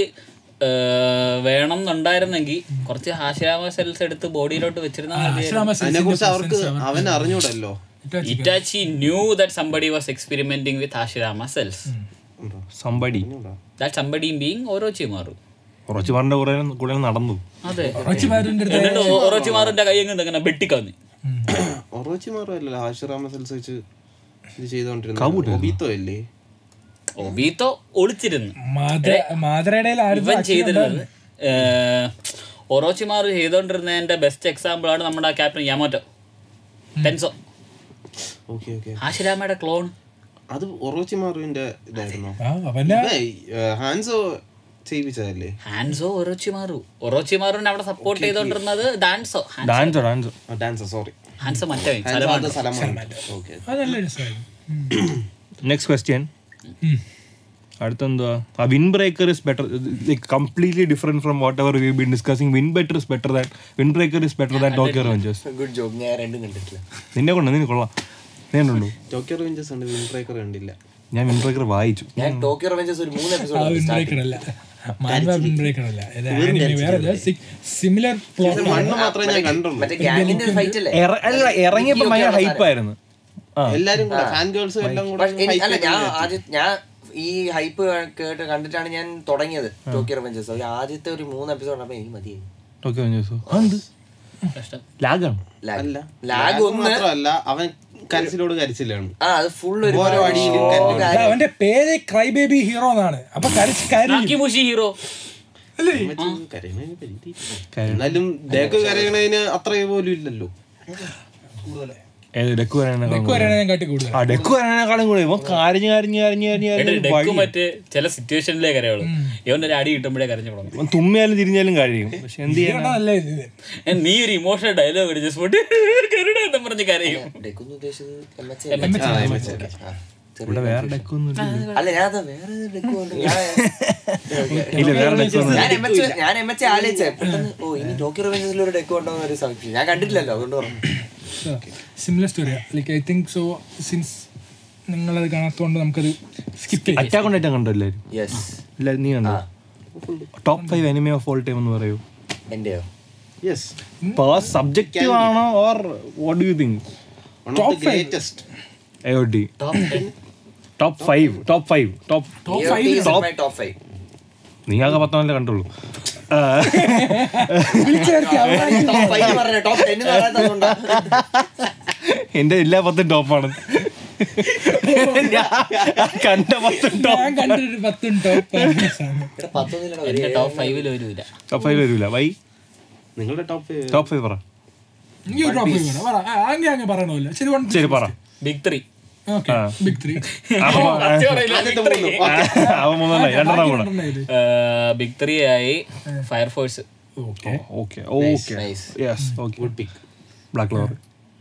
വേണം എന്നുണ്ടായിരുന്നെങ്കിൽ കുറച്ച് ഹാഷിരാമ സെൽസ് എടുത്ത് ബോഡിയിലോട്ട് വെച്ചിരുന്നാൽ മതിയായിരുന്നു. അതിനെ കുറിച്ച് അവർക്ക് അവൻ അറിഞ്ഞൂടല്ലോ Itachi knew that somebody was experimenting with Hashirama cells somebody that somebody being Orochimaru കുറച്ച് പറഞ്ഞ കുറെ കൂടെ നടന്നു അതെ റച്ചിമാരുടെ അടുത്ത് എന്നിട്ട് ഓരോ ചിമാറിന്റെ കൈ എങ്ങനെ ഇങ്ങനെ വെട്ടിക്കാന്ന് ഒറോച്ചി മാറുമല്ലോ ആശുറാമ സെൽസ് വെച്ച് ഇത് ചെയ്തോണ്ടിരുന്നത് ഒബീത്തോ അല്ലേ ഒബീത്തോ ഒളിച്ചിരുന്നു മാതൃ മാതൃയുടെ ഇവൻ ചെയ്തിരുന്നത് ഒറോച്ചിമാർ ചെയ്തോണ്ടിരുന്നതിന്റെ ബെസ്റ്റ് എക്സാമ്പിൾ ആണ് നമ്മുടെ captain Yamato Tenzo okay okay ആശിരാമയുടെ ക്ലോൺ അത് ഒറോച്ചി മാറുവിന്റെ ഇതായിരുന്നോ ആ അവന്റെ ഇവൻ, ഏ, ഹാൻസോ ചെയ്യിപ്പിച്ചതല്ലേ ഹാൻസോ ഒറോച്ചിമാറു ഒറോച്ചിമാറുവിനെ അവിടെ സപ്പോർട്ട് ചെയ്തോണ്ടിരുന്നത് ഡാൻസോ ഡാൻസോ ഡാൻസോ ഡാൻസർ സോറി ഹാൻസോ മറ്റേ ഹാൻസോ അത് സലമാൻ ഓക്കെ അത് നല്ല രസമായിരുന്നു നെക്സ്റ്റ് ക്വസ്റ്റ്യൻ അടുത്തെന്തുവാ ആ Wind Breaker is better completely different from whatever we been discussing Wind better is better than Wind Breaker is better than Tokyo Revengers good job ഞാൻ രണ്ടും കണ്ടിട്ടില്ല നിന്നെ കൊണ്ട് നിന്നെ കൊള്ളാം നീ കണ്ടുണ്ടോ ടോക്കിയോ റേഞ്ചേഴ്സ് ഉണ്ട് വിൻ ബ്രേക്കർ കണ്ടില്ല ഞാൻ വിൻ ബ്രേക്കർ വായിച്ചു ഞാൻ ടോക്കിയോ റവഞ്ചേഴ്സ് ഒരു മൂന്ന് ആ എപ്പിസോഡ് വിൻ ബ്രേക്കർ അല്ല മാൻവാ വിൻ ബ്രേക്കർ അല്ല ഇത് anime വേറെ സിമിലർ പ്ലോട്ട് മണ്ണ് മാത്രമേ ഞാൻ കണ്ടുള്ളൂ മറ്റേ ഗ്യാങ്ങിന്റെ ഒരു ഫൈറ്റ് അല്ലേ അല്ല ഇറങ്ങിയപ്പോ ഭയങ്കര ഹൈപ്പായിരുന്നു ആ എല്ലാരും കൂടെ ഫാൻ ഗേൾസും എല്ലാം കൂടെ പക്ഷെ എനി- hype അല്ല ഞാൻ ചെയ്ത് ആദ്യം ഞാൻ ഈ ഹൈപ്പ് കേട്ട് കണ്ടിട്ടാണ് ഞാൻ തുടങ്ങിയത് ടോക്കിയോ റവഞ്ചേഴ്സ് ഒരു ആദ്യത്തെ ഒരു മൂന്ന് എപ്പിസോഡ് അപ്പൊ എനിക്ക് മതിയായി ടോക്കിയോ റേഞ്ചേഴ്സ് എന്ത് ലാഗാണ് അല്ല ലാഗ് lag ഒന്ന് മാത്രമല്ല അവൻ കരച്ചിലോട് കരച്ചിലാണ് ആ അത് ഫുൾ ഒരു ഓരോ അടിയിലും കരഞ്ഞു. കാര്യം. അവന്റെ പേര് ക്രൈ ബേബി ഹീറോ എന്നാണ് അപ്പൊ കരച്ച് കരയും നാക്കിമുഷി ഹീറോ മറ്റേ കരയണതിന് പരിധി. എന്നാലും ദേക്ക് കരയണതിന് അത്ര പോലും ഇല്ലല്ലോ ഏത് ഡെക്കു വരാനേക്കാളും ഡെക്ക് വരാനാണ് ഞാൻ കാട്ടി കൂടുതൽ ആ ഡെക്കു വരാനേക്കാളും കൂടി ഇവൻ കരഞ്ഞ് കരഞ്ഞ് കരഞ്ഞ് കരഞ്ഞ് എന്റെ കരഞ്ഞ് ഡെക്ക് വഴി. മറ്റേ ചില സിറ്റുവേഷനിലേ കരയുള്ളൂ ഇവന്റെ ഒരു അടി കിട്ടുമ്പോഴേ കരഞ്ഞു തുടങ്ങും ഇവൻ തുമ്മിയാലും തിരിഞ്ഞാലും കഴിയും പക്ഷെ എന്ത് ചെയ്യാൻ നല്ല ഇത് ഏ, നീ ഒരു ഇമോഷണൽ ഡയലോഗ് അടിച്ച് സ്പോട്ട് കരുണ എന്ന് പറഞ്ഞ് കരയും ഡെക്കുന്ന് ഉദ്ദേശിച്ചത് എം.എച്ച്. ഇവിടെ വേറെ ഡെക്കൊന്നും അല്ല ഞാൻ അത് വേറെ ഡെക്ക് കൊണ്ട് ഞാൻ ഇല്ല വേറെ ഡെക്കൊന്നും ഞാൻ എം എച്ച് ഞാൻ എം എച്ച് ആലോചിച്ചേ പെട്ടെന്ന് ഓ ഇനി ടോക്കിയോ റിവെഞ്ചസിൽ ഒരു ഡെക്ക് കൊണ്ടോ ഒരു സംശയം ഞാൻ കണ്ടിട്ടില്ലല്ലോ അതുകൊണ്ട് പറഞ്ഞു സിമിലർ സ്റ്റോറിയാ like I think so since നിങ്ങളത് കാണാത്തതുകൊണ്ട് നമുക്കത് സ്കിപ്പ് ചെയ്യാം അറ്റാക്ക് ഉണ്ടായിട്ട് കണ്ടോ എല്ലാവരും യെസ് ഇല്ല നീ കണ്ടോ top five anime of all time എന്ന് പറയൂ എന്റെയോ യെസ് സബ്ജക്റ്റീവ് ആണോ or what do you think one of the greatest A O T top ten top five top five top top five നീ ആകെ പത്താമല്ലേ കണ്ടുള്ളൂ ആ, ടോപ്പ് ഫൈവ് പറഞ്ഞ ടോപ്പ് ടെൻ പറയാത്തതുകൊണ്ടാ എന്റെ എല്ലാ പത്തും ടോപ്പാണ് കണ്ട പത്തും ടോപ്പ് ഞാൻ കണ്ടൊരു പത്തും ടോപ്പ് ഇവിടെ പത്തൊന്നിലൂടെ എന്റെ ടോപ്പ് ഫൈവിൽ ഒരു ഇല്ല ടോപ്പ് ഫൈവ് വരൂല വൈ നിങ്ങളുടെ ടോപ്പ് ടോപ്പ് ഫൈവ് പറ ഈ ഒരു ടോപ്പ് വേണം പറ ആ, അങ്ങ് അങ്ങ് പറയണമല്ല ശരി വൺ ശരി പറ big three okay big three അവ മൂന്നെണ്ണായി രണ്ടെണ്ണം കൂടെ ബിഗ് ത്രീ ആയി Fire Force okay okay okay Nice. Yes okay Black Clover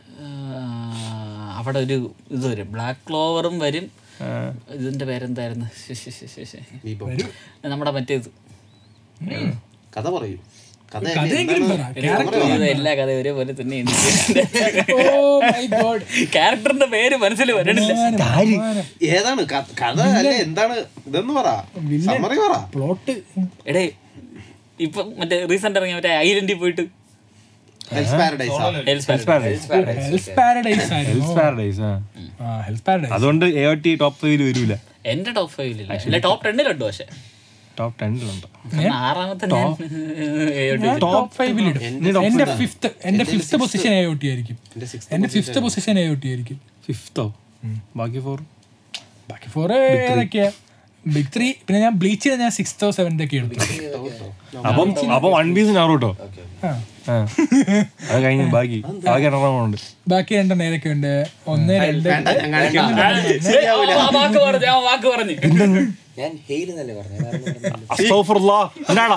അവിടെ ഒരു ഇത് വരും ബ്ലാക്ക് ക്ലോവറും വരും ഇതിന്റെ പേരെന്തായിരുന്നു ശ്ശെ, ശ്ശെ, ശ്ശെ, ശ്ശെ, ശ്ശെ. നമ്മുടെ മറ്റേത് കഥ പറയൂ കഥ കഥയെങ്കിലും പറ ക്യാരക്ടർ ഇത് എല്ലാ കഥയും ഒരേപോലെ തന്നെ എനിക്ക് ഓ മൈ ഗോഡ് ക്യാരക്ടറിന്റെ പേര് മനസ്സിൽ വരണില്ല ഏതാണ് ക- കഥ അല്ലേ എന്താണ് ഇതെന്ന് പറ സമ്മറി പറ പ്ലോട്ട് എടേ ഇപ്പൊ മറ്റേ റീസെന്റ് ഇറങ്ങിയ മറ്റേ ഐലൻഡിൽ പോയിട്ട് Hell's Paradise Hell's Paradise. Hell's Paradise ആയിരുന്നു പാരഡൈസ് ആ ആ ഹെൽത്ത് പാരഡൈസ് അതുകൊണ്ട് എ ഒ ടി ടോപ്പ് ഫൈവിൽ വരൂല എന്റെ ടോപ്പ് ഫൈവിലില്ല അല്ല ടോപ്പ് ടെന്നിലുണ്ട് പക്ഷെ ടോപ്പ് ടെന്നിലുണ്ട് കാരണം ആറാമത്തെ ഞാൻ AOT. ടോപ്പ് ഫൈവിലിടും എന്റെ ഫിഫ്ത്ത് എന്റെ fifth position A O T ആയിരിക്കും എന്റെ fifth position A O T ആയിരിക്കും ഫിഫ്തോ ബാക്കി ഫോർ ബാക്കി ഫോർ ഏതൊക്കെയാ ബിഗ് ത്രീ പിന്നെ ഞാൻ ബ്ലീച്ച് ചെയ്ത ഞാൻ സിക്സ്തോ സെവൻത് ഒക്കെ എടുത്തു അപ്പം അപ്പം വൺ പീസ് ഞാറൂട്ടോ ആ ആ അത് കഴിഞ്ഞ് ബാക്കി ബാക്കി എണ്ണം ബാക്കി രണ്ടെണ്ണം ഏതൊക്കെ ഉണ്ട് ഒന്ന് രണ്ട് ഏയ്, ആ, ആ വാക്ക് പറഞ്ഞു ആ വാക്ക് പറഞ്ഞു ഞാൻ ഹെയിൽ എന്നല്ലേ പറഞ്ഞു വേറെ ഒന്നും പറഞ്ഞില്ല. അസ്തോഫുറുല്ലാ. എന്താടാ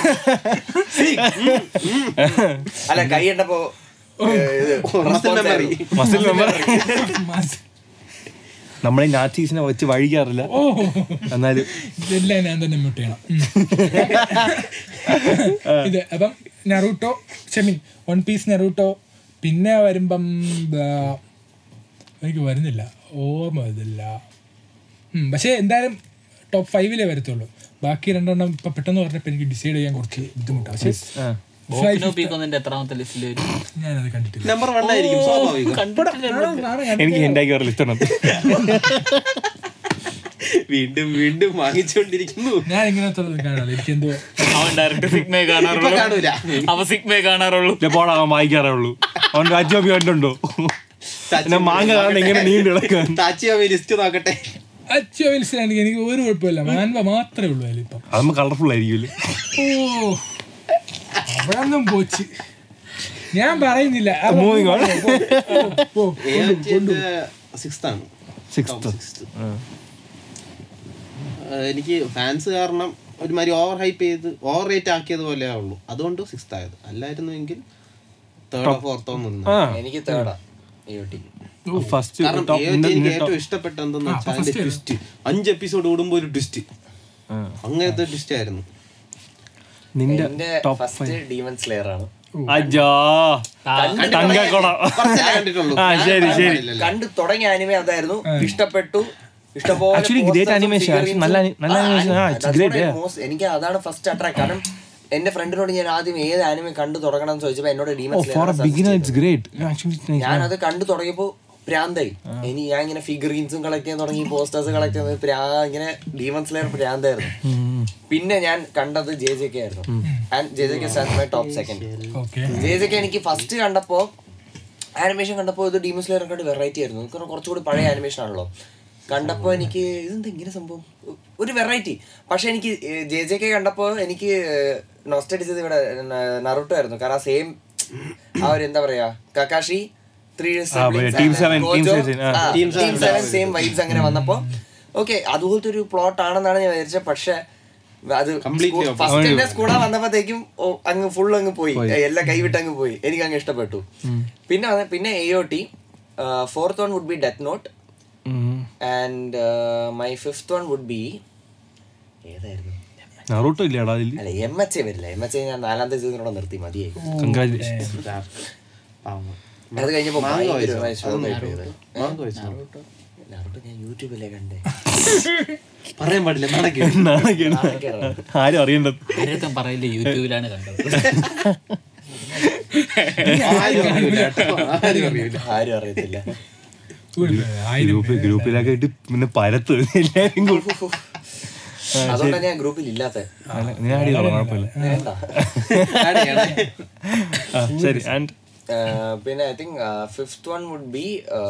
അല്ല കൈ ഇട്ടപ്പോ മെമ്മറി മസിൽ മെമ്പർ മാസ്- നമ്മളെ നാച്ചീസിനെ വെച്ച് വഴിക്കാറില്ല ഓ എന്നാലും ഇതെല്ലാം ഞാൻ തന്നെ മ്യൂട്ട് ചെയ്യണം ഉം. ഇത് അപ്പം നെറൂട്ടോ ക്ഷമി വൺ പീസ് നെറൂട്ടോ പിന്നെ വരുമ്പം ദാ, എനിക്ക് വരുന്നില്ല ഓർമ്മ വരുന്നില്ല ഉം, പക്ഷേ എന്തായാലും ടോപ്പ് ഫൈവിലേ വരത്തുള്ളൂ ബാക്കി രണ്ടെണ്ണം ഇപ്പൊ പെട്ടെന്ന് പറഞ്ഞപ്പോൾ എനിക്ക് ഡിസൈഡ് ചെയ്യാൻ കുറച്ച് ബുദ്ധിമുട്ടാണ് പക്ഷേ ആ. ബോക്കിനോ പീക്കൊന്നിന്റെ എത്രാമത്തെ ലിസ്റ്റിൽ വരും ഞാനത് കണ്ടിട്ടില്ല നമ്പർ വൺ ആയിരിക്കും സ്വാഭാവികം എനിക്ക് ഉണ്ടാക്കി ഒരു ലിസ്റ്റ് ഉണ്ട് വീണ്ടും വീണ്ടും വാങ്ങിച്ചുകൊണ്ടിരിക്കുന്നു ഞാൻ ഇങ്ങനത്തെ കാണാറില്ല എനിക്ക് എന്തോ അവൻ ഡയറക്റ്റ് സിഗ്മയെ ഇപ്പൊ കാണാറുള്ളൂ കാണൂല അവ സിഗ്മയെ കാണാറുള്ളൂ പോടാ അവൻ വായിക്കാറേ ഉള്ളൂ അവൻ രാജ്യോപി കണ്ടുണ്ടോ പിന്നെ മാങ്ങ കാണാൻ ഇങ്ങനെ നീണ്ടു കിടക്കാൻ താച്ചിയോ ലിസ്റ്റ് നോക്കട്ടെ അച്ഛോ വിൽസിലാണെങ്കിൽ എനിക്ക് ഒരു കുഴപ്പമില്ല മാൻവ മാത്രമേ ഉള്ളൂ അതിലിപ്പം അതൊന്നും കളർഫുൾ ആയിരിക്കുമല്ലോ ഓ അവിടെ ഒന്നും പോച്ച് ഞാൻ പറയുന്നില്ല ആ, Moving on. പോ, പോ. സിക്സ്ത് ആണ് സിക്സ്ത് സിക്സ്ത് എനിക്ക് ഫാൻസ് കാരണം ഒരുമാതിരി ഓവർ ഹൈപ്പ് ചെയ്ത് ഓവർ റേറ്റ് ആക്കിയത് പോലെ ഉള്ളൂ അതുകൊണ്ട് സിക്സ്ത് ആയത് അല്ലായിരുന്നുവെങ്കിൽ തേർഡോ ഫോർത്തോ നിന്ന് ആ എനിക്ക് തേർഡാ ഐഒടി ഫസ്റ്റ് കാരണം AOT എനിക്ക് ഏറ്റവും ഇഷ്ടപ്പെട്ട എന്തെന്ന് വെച്ചാൽ അതിന്റെ ട്വിസ്റ്റ് അഞ്ച് എപ്പിസോഡ് കൂടുമ്പോ ഒരു ട്വിസ്റ്റ് അങ്ങനത്തെ ട്വിസ്റ്റ് ആയിരുന്നു നിന്റെ എന്റെ ടോപ്പ് ഫസ്റ്റ് ഡീമൺ സ്ലെയർ ആണ് അജാ തങ്കക്കുട കുറച്ചേ കണ്ടിട്ടുള്ളൂ ആ ശരി ശരി കണ്ടു തുടങ്ങിയ ആനിമെ അതായിരുന്നു ഇഷ്ടപ്പെട്ടു ഇഷ്ടംപോലെ Actually, great posters ഉം animation. figurines Actually, നല്ല- ഉം. നല്ല ആ, animation. ആ, that's it's what great, I yeah. most- എനിക്ക് അതാണ് ഫസ്റ്റ് അട്രാക്ട് കാരണം എന്റെ ഫ്രണ്ടിനോട് ഞാൻ ആദ്യം ഏത് ആനിമെ കണ്ടു തുടങ്ങണം എന്ന് ചോദിച്ചപ്പോ എന്നോട് ഡീമൺ ഓ for a beginner it's great actually ഞാൻ അത് കണ്ടു തുടങ്ങിയപ്പോ പ്രാന്തായി ഇനി ഞാൻ ഇങ്ങനെ ഫിഗറീൻസും കളക്ട് ചെയ്യാൻ തുടങ്ങി പോസ്റ്റേഴ്സ് കളക്ട് ചെയ്യുന്നത് പ്രാ ഇങ്ങനെ ഡീമൺ സ്ലെയർ പ്രാന്തായിരുന്നു പിന്നെ ഞാൻ കണ്ടത് ജെ ജെ കെ ആയിരുന്നു and J J K stand my top second okay J J K എനിക്ക് ഫസ്റ്റ് കണ്ടപ്പോ ആനിമേഷൻ കണ്ടപ്പോൾ ഇത് ഡീമൺ സ്ലെയർ കണ്ട് വെറൈറ്റി ആയിരുന്നു കാരണം കുറച്ചുകൂടി പഴയ ആനിമേഷൻ ആണല്ലോ കണ്ടപ്പോൾ എനിക്ക് ഇതെന്താ ഇങ്ങനെ സംഭവം ഒരു വെറൈറ്റി പക്ഷെ എനിക്ക് ജെ ജെ കെ കണ്ടപ്പോൾ എനിക്ക് നോസ്റ്റഡിച്ചത് ഇവിടെ നറുട്ടോ ആയിരുന്നു കാരണം സെയിം ആ ഒരു എന്താ പറയാ Kakashi three Team Seven, Team Seven, ആ. ടീം സെവൻ സെയിം വൈബ്സ് അങ്ങനെ വന്നപ്പോ ഓക്കെ അതുപോലത്തെ ഒരു പ്ലോട്ട് ആണെന്നാണ് ഞാൻ വിചാരിച്ചത് പക്ഷെ അത് Completely ഫസ്റ്റ് തന്നെ സ്കൂളാ വന്നപ്പോഴത്തേക്കും ഓ, അങ്ങ് ഫുൾ അങ്ങ് പോയി എല്ലാം കൈവിട്ട് അങ്ങ് പോയി എനിക്ക് അങ്ങ് ഇഷ്ടപ്പെട്ടു പിന്നെ വന്ന- പിന്നെ A O T fourth one would be Death Note and my fifth one would be ഏതായിരുന്നു നറൂട്ടോ ഇല്ലടാ അതിൽ അല്ല എം എച്ച് എ വരില്ല എം എച്ച് എ ഞാൻ നാലാമത്തെ സീസണിലൂടെ നിർത്തി മതിയായി കൺഗ്രാജുലേഷൻ പാവം. അത് കഴിഞ്ഞപ്പോ മാങ്ങ ഭയങ്കര കഴിച്ചോ? ഒരു ശോകം ആയി പോയത്. മാങ്ങ കഴിച്ചോ? നാറുട്ടോ ഞാൻ യൂട്യൂബിലെ കണ്ടേ പറയാൻ പാടില്ല നടക്കും ആരും അറിയണ്ടത് ആരൊക്കെ പറയില്ല യൂട്യൂബിലാണ് കണ്ടത് ആരും അറിയൂല കേട്ടോ. ആരും അറിയൂല ആരും അറിയത്തില്ല ഗ്രൂപ്പ് ഗ്രൂപ്പിലൊക്കെ ഇട്ട് പിന്നെ പരത്ത് എല്ലാരും കൂടി. അതുകൊണ്ടാണ് ഞാൻ ഗ്രൂപ്പിൽ ഇല്ലാത്ത അല്ല, നീ ആടി പറ, കുഴപ്പമില്ല വേണ്ട ആ, ശരി ആൻഡ് ആഹ് പിന്നെ I think fifth one would be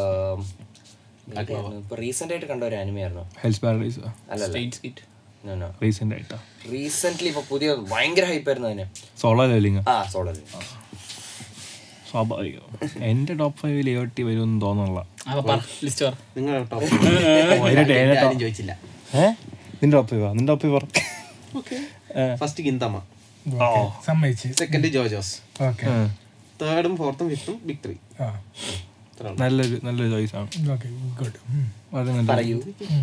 ഇപ്പൊ റീസെന്റ് ആയിട്ട് കണ്ട ഒരു ആനിമയായിരുന്നു ഹെൽസ് പാരഡൈസ് അല്ലല്ല സ്റ്റേറ്റ് സ്കിറ്റ് റീസെന്റ് ആയിട്ടാ റീസെന്റ് ഇപ്പൊ പുതിയ ഭയങ്കര ഹൈപ്പ് ആയിരുന്നു അതിന് സോളോ ലെവലിംഗ് ആ സോളർ സ്വാഭാവികം എന്റെ ടോപ്പ് ഫൈവിൽ എ ടി വരുമെന്ന് തോന്നുന്നില്ല അപ്പൊ പറ ലിസ്റ്റ് പറ നിങ്ങൾ ടോപ്പ് അതിന്റെ എന്നെ ആരും ചോദിച്ചില്ല ഏ നിന്റെ ടോപ്പ് ഫൈവാ നിന്റെ ടോപ്പ് ഫൈവ് പറ ഫസ്റ്റ് ഗിന്തമ്മ സമ്മതിച്ച് സെക്കൻഡ് ജോജോസ് ഓക്കെ ഏ, തേർഡും ഫോർത്തും ഫിഫ്ത്തും ബിഗ് ത്രീ ആ നല്ലൊരു നല്ലൊരു ചോയ്സ് ആണ് ഓക്കെ ഗുഡ് അത് നല്ല പറയൂ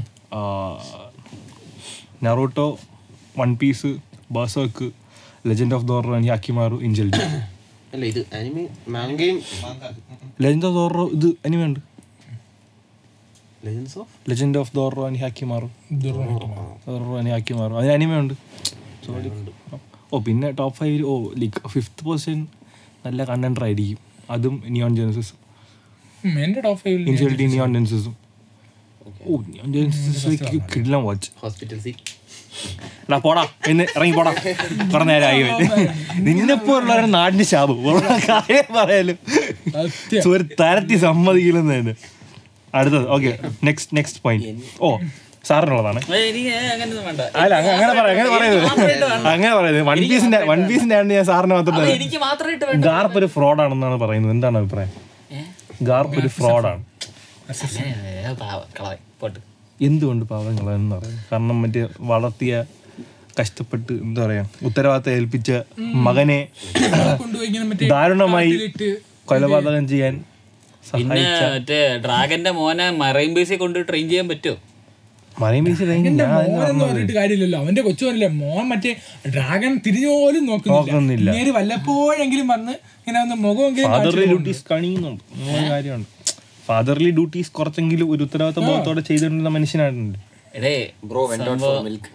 Naruto One Piece Berserk Legend of Dororo and Hyakkimaru ഇഞ്ചൽ അല്ല ഇത് അനിമി മാങ്കയും ലെജൻഡ് ഓഫ് ദോറോ ഇത് അനിമ ഉണ്ട് legends of Legend of Dororo and Hyakkimaru Dororo and Hyakkimaru അതിന് അനിമ ഉണ്ട് ഓ പിന്നെ ടോപ്പ് ഫൈവിൽ ഓ ലൈക്ക് ഫിഫ്ത്ത് പൊസിഷൻ നല്ല കണ്ടൻറ്റർ ആയിരിക്കും അതും നിയോൺ ജെനസിസ് എന്റെ ടോപ്പ് ഫൈവിൽ ഇൻസുലിറ്റി നിയോൺ ജെനസിസും ഓ നിയോൺ ജെനസിസ് കിടിലം വാച്ച് ഹോസ്പിറ്റൽ സി എടാ പോടാ എന്ന് ഇറങ്ങി പോടാ കുറെ നേരമായി നിന്നെ പോലുള്ളവരെ നാടിന്റെ ശാപം ഉള്ള കാര്യം പറയാലും സത്യം. ഒരു തരത്തി സമ്മതിക്കില്ലെന്ന് അടുത്തത് ഓക്കെ നെക്സ്റ്റ് നെക്സ്റ്റ് പോയിന്റ് ഓ സാറിനുള്ളതാണ് ഏയ്, എനിക്ക് അങ്ങനെയൊന്നും വേണ്ട അല്ല അങ്ങ- അങ്ങനെ പറയാം അങ്ങനെ പറയുന്നത് അങ്ങനെ പറയുന്നത് വൺ പീസിന്റെ വൺ പീസിന്റെ ആണ് ഞാൻ സാറിന് അത് മാത്രം എനിക്ക് മാത്രമായിട്ട് വേണ്ട ഗാർപ്പ് ഒരു ഫ്രോഡാണെന്നാണ് പറയുന്നത് എന്താണ് അഭിപ്രായം ഗാർപ്പ് ഒരു ഫ്രോഡാണ് ഏ, പാവം, കളവായി പോട്ട് എന്തുകൊണ്ട് പാവങ്ങളെന്ന് പറയുന്നത് കാരണം മറ്റേ വളർത്തിയ കഷ്ടപ്പെട്ട് എന്താ പറയാ ഉത്തരവാദിത്തം ഏൽപ്പിച്ച മകനെ കൊണ്ടുപോയി ഇങ്ങനെ മറ്റേ ദാരുണമായി കാട്ടിലിട്ട് കൊലപാതകം ചെയ്യാൻ പിന്നെ സഹായിച്ച മറ്റേ ഡ്രാഗന്റെ മോനെ മറൈൻ ബേസിൽ കൊണ്ട് ട്രെയിൻ ചെയ്യാൻ പറ്റുമോ മറൈൻ ബീച്ച് എന്റെ മോനെന്ന് പറഞ്ഞിട്ട് കാര്യമില്ലല്ലോ അവന്റെ കൊച്ചു പറഞ്ഞില്ലേ മോൻ മറ്റേ ഡ്രാഗൺ തിരിഞ്ഞു പോലും നോക്കുന്നില്ല. നോക്കുന്നില്ല നേര് വല്ലപ്പോഴെങ്കിലും വന്ന് ഇങ്ങനെ ഒന്ന് മുഖമെങ്കിലും ഫാദർലി ഡ്യൂട്ടീസ് കണിയുന്നുണ്ട് മൂന്ന് കാര്യമുണ്ട് ഫാദർലി ഡ്യൂട്ടീസ് കുറച്ചെങ്കിലും ഒരു ഉത്തരവാദിത്ത ബോധത്തോടെ ചെയ്തിട്ടുള്ള മനുഷ്യനായിട്ടുണ്ട് എടേ bro went out for milk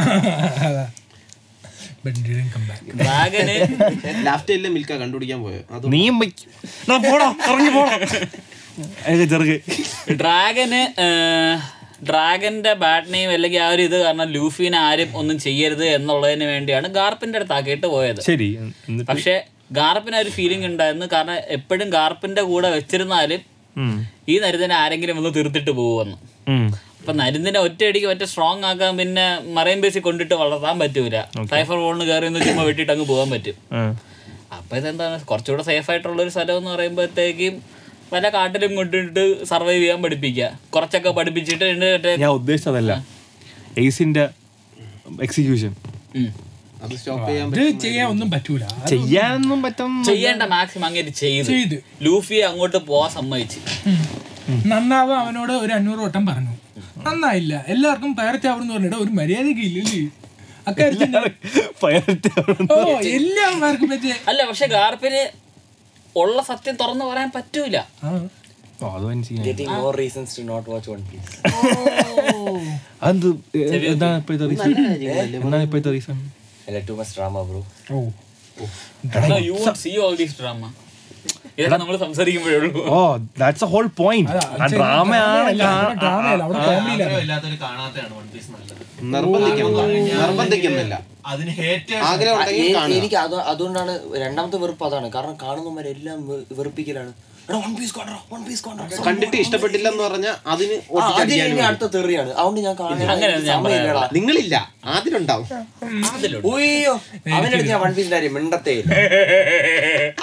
ഡ്രാഗന് ലാസ്റ്റ് എല്ലാം മിൽക്ക കണ്ടുപിടിക്കാൻ പോയോ അത് നീയും വയ്ക്കും എടാ, പോടാ ഇറങ്ങി പോടാ അതൊക്കെ ചെറുക്ക് ഡ്രാഗന് ഏഹ്, ഡ്രാഗന്റെ ബാഡ് നെയിം അല്ലെങ്കിൽ ആ ഒരു ഇത് കാരണം ലൂഫിനെ ആരും ഒന്നും ചെയ്യരുത് എന്നുള്ളതിന് വേണ്ടിയാണ് ഗാർപ്പിന്റെ അടുത്ത് ആക്കിയിട്ട് പോയത് ശരി എന്നിട്ട് പക്ഷെ ഗാർപ്പിന് ആ ഒരു ഫീലിംഗ് ഉണ്ടായിരുന്നു കാരണം എപ്പോഴും ഗാർപ്പിന്റെ കൂടെ വെച്ചിരുന്നാലും ഉം. ഈ നരുദിനെ ആരെങ്കിലും ഒന്ന് തീർത്തിട്ട് പോകുമെന്ന് ഉം. അപ്പൊ നരുദിനെ ഒറ്റയടിക്ക് മറ്റേ സ്ട്രോങ് ആക്കാൻ പിന്നെ മറൈൻ ബേസിൽ കൊണ്ടിട്ട് വളർത്താൻ പറ്റൂല സൈഫർ വോളിന് കയറി ഒന്ന് ചുമ്മാ വെട്ടിട്ട് അങ്ങ് പോകാൻ പറ്റും ആ. അപ്പൊ ഇതെന്താണ് കുറച്ചുകൂടെ സേഫ് ആയിട്ടുള്ള ഒരു സ്ഥലം എന്ന് പറയുമ്പോഴത്തേക്കും പല കാട്ടിലും കൊണ്ടിട്ട് സർവൈവ് ചെയ്യാൻ പഠിപ്പിക്കുക കുറച്ചൊക്കെ പഠിപ്പിച്ചിട്ട് ഇതിന്റെ മറ്റേ ഞാൻ ഉദ്ദേശിച്ചതല്ല എയ്സിന്റെ എക്സിക്യൂഷൻ ഉം. അത് സ്റ്റോപ്പ് ചെയ്യാൻ ഇത് ചെയ്യാൻ ഒന്നും പറ്റൂല അത് ചെയ്യാനൊന്നും പറ്റും ചെയ്യേണ്ട മാക്സിമം അങ്ങനെ ചെയ്ത് ചെയ്ത് ലൂഫിയെ അങ്ങോട്ട് പോവാൻ സമ്മതിച്ച് നന്നാവും അവനോട് ഒരു അഞ്ഞൂറ് വട്ടം പറഞ്ഞു നന്നായില്ല എല്ലാവർക്കും പയറത്തെ അവിടെ നിന്ന് പറഞ്ഞിട്ട് ഒരു മര്യാദക്ക് ഇല്ലല്ലേ അക്കാര്യത്തിൽ പൈററ്റ് ഓ എല്ലാവർക്കും പറ്റിയ അല്ല പക്ഷെ ഗാർപ്പിന് ഉള്ള സത്യം തുറന്നു പറയാൻ പറ്റൂല ആ. ഓ അത് മനസ്സിലായി getting more reasons to not watch One Piece അതെന്ത് എന്താണ് ഇപ്പോഴത്തെ റീസൺ എന്താണ് ഇപ്പോഴത്തെ റീസൺ അല്ല too much drama bro oh you see all these drama ഇതൊക്കെ നമ്മൾ സംസാരിക്കുമ്പോഴേ ഉള്ളൂ oh that's a whole point ആ ഡ്രാമയാണ് ഡ്രാമയല്ല അവിടെ കോമഡിയിലാണ് ഇല്ലാത്തൊരു കാണാത്തതാണ് വൺ പീസ് നല്ലത് നിർബന്ധിക്കുന്നു നിർബന്ധിക്കുന്നില്ല അതിന് ഹേറ്റ് ആഗ്രഹം ഉണ്ടെങ്കിൽ കാണുക എനിക്ക് അത് അതുകൊണ്ടാണ് രണ്ടാമത്തെ വെറുപ്പ് അതാണ് കാരണം കാണുന്നവരെല്ലാം വെ- വെറുപ്പിക്കലാണ് എടാ വൺ പീസ് കൊണ്ടോ വൺ പീസ് കൊണ്ടോ കണ്ടിട്ട് ഇഷ്ടപ്പെട്ടില്ലെന്ന് പറഞ്ഞാൽ അതിന് ആ, അത് ഒട്ടിച്ചടിക്കാനും ഇനി അടുത്ത തെറിയാണ് അതുകൊണ്ട് ഞാൻ അങ്ങനെയാണ് ഞാൻ കാണാൻ നിങ്ങളില്ല അതിലുണ്ടാവും അതിലുണ്ട് ഉയ്യോ അവനടുത്ത് ഞാൻ വൺ പീസിന്റെ കാര്യം മിണ്ടത്തേ ഇല്ല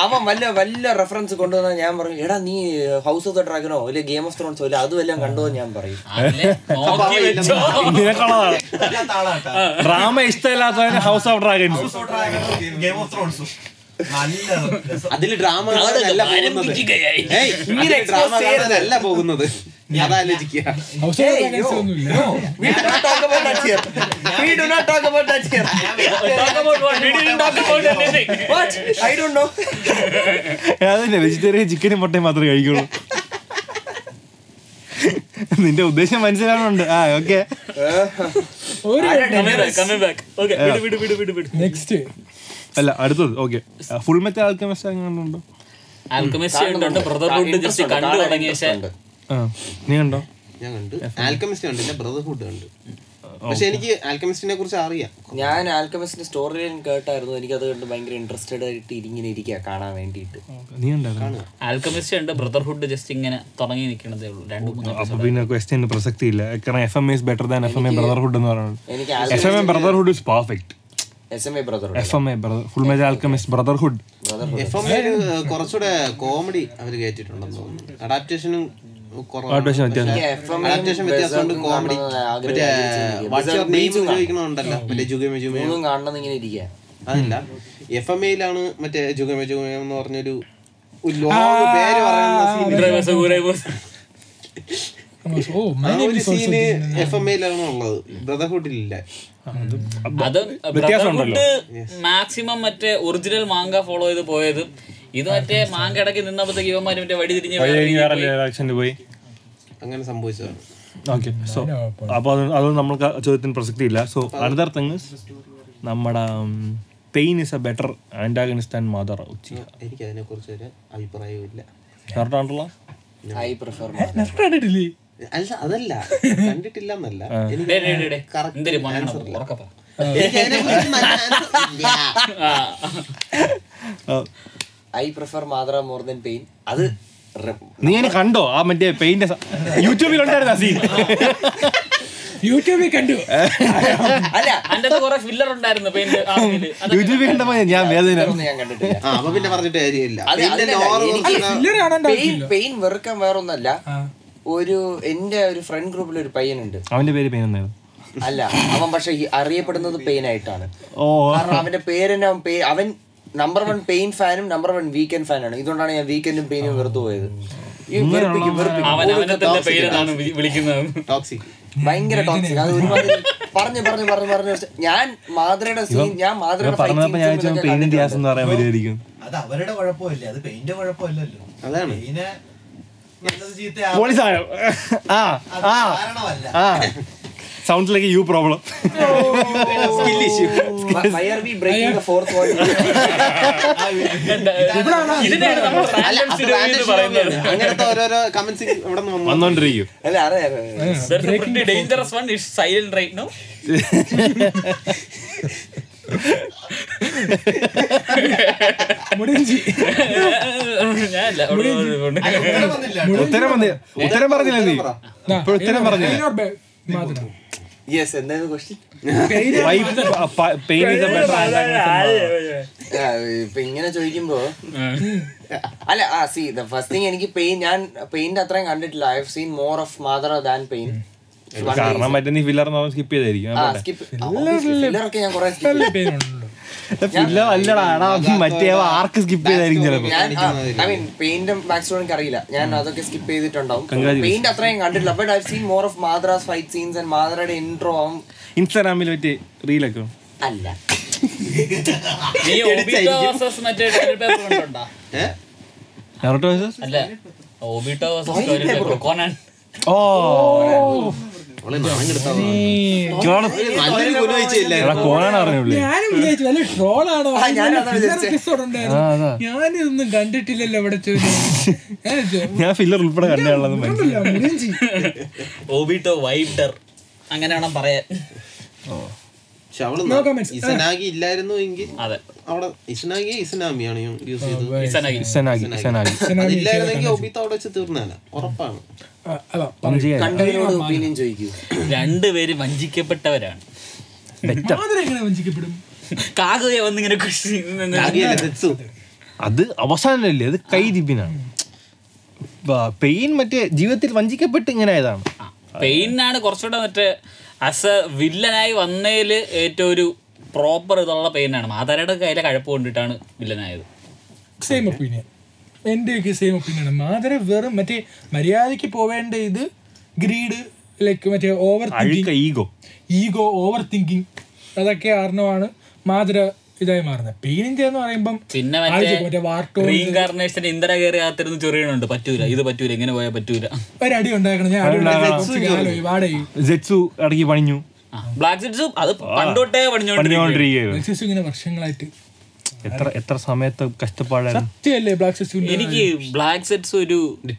അവൻ വല്ല വല്ല റെഫറൻസ് കൊണ്ടുവന്നാൽ ഞാൻ പറയും എടാ നീ ഹൗസ് ഓഫ് ദ ഡ്രാഗനോ ഇല്ല ഗെയിം ഓഫ് ത്രോൺസോ ഇല്ല അത് വല്ലതും കണ്ടോ എന്ന് ഞാൻ പറയും അതിലെ നോക്കി വെച്ചോ നിനക്കുള്ളതാണ് ഡ്രാമ ഇഷ്ടമില്ലാത്തവന് House of Dragons Game of ത്രോൺസും നല്ല രസം. അതില് ഡ്രാമ കാണാനല്ല പോകുന്നത് ആരംഭിക്കുകയായി. ഏയ് ഇങ്ങനെ ഡ്രാമ കാണാനല്ല പോകുന്നത് അതാലോചിക്കുക ഹൗസ് ഓഫ് ഡ്രാഗൺസ് ഒന്നുമില്ല We do not talk about that here. We do not talk about that here. Talk about what? We didn't talk about anything. What? I don't know. അതന്നെ വെജിറ്റേറിയൻ ചിക്കനും മുട്ടയും മാത്രമേ കഴിക്കുള്ളൂ നിന്റെ ഉദ്ദേശം മനസ്സിലാവുന്നുണ്ട് ആ ഓക്കെ ഒരു Coming back, coming back. Okay, വിട്, വിട്, വിട്, വിട്, വിട്. നെക്സ്റ്റ് അല്ല അടുത്തത് ഓക്കെ ഫുൾ മെറ്റൽ ആൽക്കമിസ്റ്റ് അങ്ങനെ ഉണ്ടോ ആൽക്കമിസ്റ്റ് ഉണ്ട് ബ്രദർഹുഡ് ജസ്റ്റ് കണ്ടു തുടങ്ങിയ ശേഷം ആ നീ കണ്ടോ ഞാൻ കണ്ടു ആൽക്കമിസ്റ്റ് കണ്ടില്ല ബ്രദർഹുഡ് കണ്ടു പക്ഷെ എനിക്ക് ആൽക്കമിസ്റ്റിനെ കുറിച്ച് അറിയാം ഞാൻ ആൽക്കമിസ്റ്റിന്റെ സ്റ്റോറി ലൈൻ കേട്ടായിരുന്നു എനിക്കത് കണ്ട് ഭയങ്കര ഇൻട്രസ്റ്റഡ് ആയിട്ട് ഇങ്ങനെ ഇരിക്കുക കാണാൻ വേണ്ടിയിട്ട് നീ ഉണ്ടായിരുന്നു ആൽക്കമിസ്റ്റ് ഉണ്ട് ബ്രദർഹുഡ് ജസ്റ്റ് ഇങ്ങനെ തുടങ്ങി നിൽക്കണതേ ഉള്ളൂ രണ്ടു മൂന്ന് അപ്പൊ പിന്നെ ക്വസ്റ്റ്യന് പ്രസക്തി ഇല്ല കാരണം F M S better than F M A Brotherhood എന്ന് പറയുന്നത് എനിക്ക് F M A Brotherhood is perfect S M A brother F M A Full Metal Alchemist Brotherhood F M കുറച്ചുകൂടെ കോമഡി അവർ കയറ്റിട്ടുണ്ടെന്ന് തോന്നുന്നു അഡാപ്റ്റേഷനും Adaptation വ്യത്യാസം. അഡാപ്റ്റേഷൻ വ്യത്യാസമുണ്ട് കോമഡി മറ്റേ വാട്സ് യുവർ നെയിം ചോദിക്കണമുണ്ടല്ലോ മറ്റേ ജുഗമേ ജുഗമേ മൂന്നും കാണണം ഇങ്ങനെ ഇരിക്കുക അതല്ല എഫ് എം എയിലാണ് മറ്റേ ജുഗമേ ജുഗമേ എന്ന് പറഞ്ഞൊരു ഒരു ലോങ് പേര് പറയുന്ന scene. ഓ ആ മൈ നെയിം ഒരു is also scene F M എയിലാണ് ഉള്ളത് ബ്രദർഹുഡിലില്ല അത് വ്യത്യാസമുണ്ടല്ലോ. ബ്രദർഹുഡ് മാക്സിമം മറ്റേ ഒറിജിനൽ മാങ്ക ഫോളോ ചെയ്ത് പോയത് ഇത് മറ്റേ മാങ്ക ഇടയ്ക്ക് നിന്നപ്പോഴത്തേക്ക് ഇവന്മാര് മറ്റേ വഴി തിരിഞ്ഞ് വേറെ രീതിയിൽ പോയി. ആക്ഷന് പോയി അങ്ങനെ സംഭവിച്ചതാണ് ഓക്കെ സോ അപ്പോൾ അത് അത് നമ്മൾക്ക് ആ ചോദ്യത്തിന് പ്രസക്തി ഇല്ല സോ അനദർ തിങ് നമ്മുടെ Pain is a better antagonist and Madara Uchiha എനിക്ക് അതിനെ കുറിച്ച് ഒരു അഭിപ്രായവും ഇല്ല കറക്റ്റാണല്ലോ ഐ പ്രിഫർ കണ്ടിട്ടില്ലേ അല്ല അതല്ല കണ്ടിട്ടില്ല എന്നല്ല എനിക്ക് ഡേ, ഡേ, ഡേ, ഡേ. correct എന്തിന് മോനെ answer ഇല്ല. ഉറക്കെ പറ. എനിക്ക് അതിനെക്കുറിച്ച് നല്ല answer ഇല്ല. ആ. I prefer Madara more than Pain അത് re- നീ എന്നെ കണ്ടോ ആ മറ്റേ പെയിന്റ് യൂട്യൂബിൽ സീൻ യൂട്യൂബിൽ കണ്ടു അല്ല അതിന്റെ അകത്ത് കുറെ ഫില്ലർ ഉണ്ടായിരുന്നു പെയിന്റ് യൂട്യൂബിൽ കണ്ടപ്പോ ഞാൻ വേദന അതൊന്നും ഞാൻ കണ്ടിട്ടില്ല ആ അപ്പൊ പിന്നെ പറഞ്ഞിട്ട് കാര്യമില്ല അത് പിന്നെ അതിനല്ല, നോറ് എനിക്ക് കുറച്ച് ഫില്ലർ കാണേണ്ട പെയിൻ ആവശ്യമില്ല പെയിൻ വെറുക്കാൻ വേറൊന്നല്ല ഒരു എന്റെ ഒരു ഫ്രണ്ട് ഗ്രൂപ്പിൽ ഒരു പയ്യനുണ്ട് അവന്റെ പേര് പെയിൻ എന്നായിരുന്നു അല്ല അവൻ പക്ഷെ ഈ അറിയപ്പെടുന്നത് പെയിൻ ആയിട്ടാണ് ഓ കാരണം അവന്റെ പേരിന് അവൻ പേ- അവൻ നമ്പർ വൺ പെയിൻ ഫാനും നമ്പർ വൺ വീക്കെൻഡ് ഫാനാണ് ഇതുകൊണ്ടാണ് ഞാൻ വീക്കെൻഡും പെയിനും വെറുത്തു പോയത് ഈ വെറുപ്പിക്കും, വെറുപ്പിക്കും. അവൻ അവനെ തന്നെ പേരെന്നാണ് വി- വിളിക്കുന്നത് ടോക്സിക് ഭയങ്കര ടോക്സിക് അത് ഒരുപാട് പറഞ്ഞു പറഞ്ഞു പറഞ്ഞു പറഞ്ഞു ഞാൻ മാതൃയുടെ സീൻ ഞാൻ മാതൃയുടെ fight പറഞ്ഞപ്പോ ഞാൻ scenes ഒക്കെ പെയിനും ഗ്യാസ് കണ്ടിട്ടുണ്ട്. എന്ന് പറയാൻ വരുമായിരിക്കും അത് അവരുടെ കുഴപ്പമില്ല അത് പെയിന്റ് കുഴപ്പമില്ലല്ലോ അതാണ്. പെയിന് നല്ലത് ചീത്ത പോലീസായോ ആ ആ കാരണമല്ല ആ sounds like you problem skill issue Why- why are we breaking the fourth wall? ഇതിനെയാണ് നമ്മൾ random scenario എന്ന് പറയുന്നത് അങ്ങനത്തെ ഓരോരോ കമന്റ്സ് ഇവിടെ നിന്ന് വന്നു വന്നോണ്ടിരിക്കും അല്ല അറിയാം അറിയാം. There's a pretty dangerous one. It's silent right now. മുടിഞ്ചി ഞാനല്ല അവിടെ ഒരു ഉണ്ട്. ഉത്തരം വന്നില്ല ഉത്തരം വന്നി ഉത്തരം പറഞ്ഞില്ല നീ ഇപ്പൊ ഉത്തരം പറഞ്ഞില്ല മാത്രം Yes, എന്തായിരുന്നു question? Pain is a better ആ, ഇപ്പൊ ഇങ്ങനെ ചോദിക്കുമ്പോ അല്ല ആ സി ദ ഫസ്റ്റ് തിങ് എനിക്ക് പെയിൻ ഞാൻ പെയിന്റ് അത്രയും കണ്ടിട്ടില്ല I have seen more of Madara than Pain കാരണം മറ്റേ നീ ഫില്ലർ സ്കിപ്പ് ചെയ്തായിരിക്കും ആ സ്കിപ്പ് ഫില്ലറൊക്കെ ഞാൻ കുറെ സ്കിപ്പ് പേരുണ്ടല്ലോ ഫില്ലർ അല്ലടാ എടാ, മറ്റേ അവ ആർക്ക് സ്കിപ്പ് ചെയ്തായിരിക്കും ചിലപ്പോ ഞാൻ ഐ മീൻ പെയിന്റും മാക്സിമം എനിക്ക് അറിയില്ല ഞാൻ അതൊക്കെ സ്കിപ്പ് ചെയ്തിട്ടുണ്ടാവും Congratulations. പെയിന്റ് അത്രയും കണ്ടിട്ടില്ല but I seen more of Madara's fight scenes and മാദ്രയുടെ ഇൻട്രോ ആവും ഇൻസ്റ്റാഗ്രാമിൽ മറ്റേ റീലൊക്കെ അല്ല നീ ഒബിറ്റോ versus മറ്റേ toilet paper കണ്ടിട്ടുണ്ടോ? ഏഹ് നാറുട്ടോ versus? അല്ല Obito versus toilet paper. Konan. ഓ അവളെ നാണം കെടുത്താ ഇയാള് നല്ലൊരു കുലവയിച്ചില്ല എടാ കോണാണ് അറിഞ്ഞുള്ളേ ഞാനും വിചാരിച്ചു വല്ല ട്രോളാണോ ആ, ഞാനതാ വിചാരിച്ചേ. എപ്പിസോഡ് ആ, അതാ. ഉണ്ടായിരുന്നു ഞാനിതൊന്നും കണ്ടിട്ടില്ലല്ലോ ഇവിടെ ചോദിച്ചു ഞാൻ ഫില്ലർ ഉൾപ്പെടെ കണ്ടാളെന്ന് മനസ്സിലായി മുടിഞ്ചി ഒബിറ്റോ വൈബ്ഡർ അങ്ങനെ വേണം പറയാൻ പക്ഷെ അവള് No comments. ഇസനാഗി ഇല്ലായിരുന്നു എങ്കിൽ അതെ അവിടെ ഇസനാഗി ഇസനാമിയാണ് യൂസ് ചെയ്തത് ഇസനഗി ഇസനാഗി ഇസനാഗി അതില്ലായിരുന്നെങ്കിൽ ഒബിത്ത് അവിടെ വെച്ച് തീർന്നാല ഉറപ്പാണ് ആ, അതാ ഒന്നും ചെയ്യാൻ കണ്ടവരോട് ഒപ്പീനിയൻ ചോദിക്കൂ രണ്ടുപേര് വഞ്ചിക്കപ്പെട്ടവരാണ് മാതിരി എങ്ങനെ വഞ്ചിക്കപ്പെടും കാകുകയെ വന്നിങ്ങനെ കൃഷി നാഗിയല്ല തെത്സു അത് അവസാനമല്ലേ അത് കൈതിപ്പിനാണ് പെയിൻ മറ്റേ ജീവിതത്തിൽ വഞ്ചിക്കപ്പെട്ട് ഇങ്ങനെ ആയതാണ് പെയിനാണ് കുറച്ചുകൂടെ മറ്റേ ആസ് എ വില്ലനായി വന്നതിൽ ഏറ്റവും ഒരു പ്രോപ്പർ ഇതുള്ള പെയിനാണ് മാതാരയുടെ കയ്യിലെ കഴപ്പ് കൊണ്ടിട്ടാണ് വില്ലനായത് സെയിം ഒപ്പീനിയൻ എൻ്റെയൊക്കെ സെയിം ഒപ്പീനിയൻ മാതര വെറും മറ്റേ മര്യാദയ്ക്ക് പോവേണ്ട ഇത് ഗ്രീഡ് ലൈക്ക് മറ്റേ ഓവർ അഴുക്ക ഈഗോ ഈഗോ ഓവർ തിങ്കിങ് അതൊക്കെ കാരണമാണ് മാതര ഇതായി മാറുന്നത് പെയിനിന്റെ എന്ന് പറയുമ്പം പിന്നെ ആലോചിക്ക് മറ്റേ മറ്റേ വാർട്ടോ റീഇൻകാർണേഷൻ ഇന്ദിര കയറി അകത്തിരുന്ന് ചൊറിയണുണ്ട് പറ്റൂല ഇത് പറ്റൂല ഇങ്ങനെ പോയാൽ പറ്റൂല ഒരടി ഉണ്ടാക്കണം ഞാൻ അടി ഉണ്ടാക്കണം വാടകை ജെറ്റ്സു ഇടയ്ക്ക് പണിഞ്ഞു ബ്ലാക്ക് സിറ്റ്സും അത് പണ്ടോട്ടേ പണിഞ്ഞോണ്ടിരിക്കും പണിഞ്ഞുകൊണ്ടിരിക്കുകയായിരുന്നു ഇങ്ങനെ വർഷങ്ങളായിട്ട് എത്ര എത്ര സമയത്ത് കഷ്ടപ്പാടായിരുന്നു സത്യമല്ലേ ബ്ലാക്ക് സിസ്റ്റം എനിക്ക് ബ്ലാക്ക് സെറ്റ്സ് ഒരു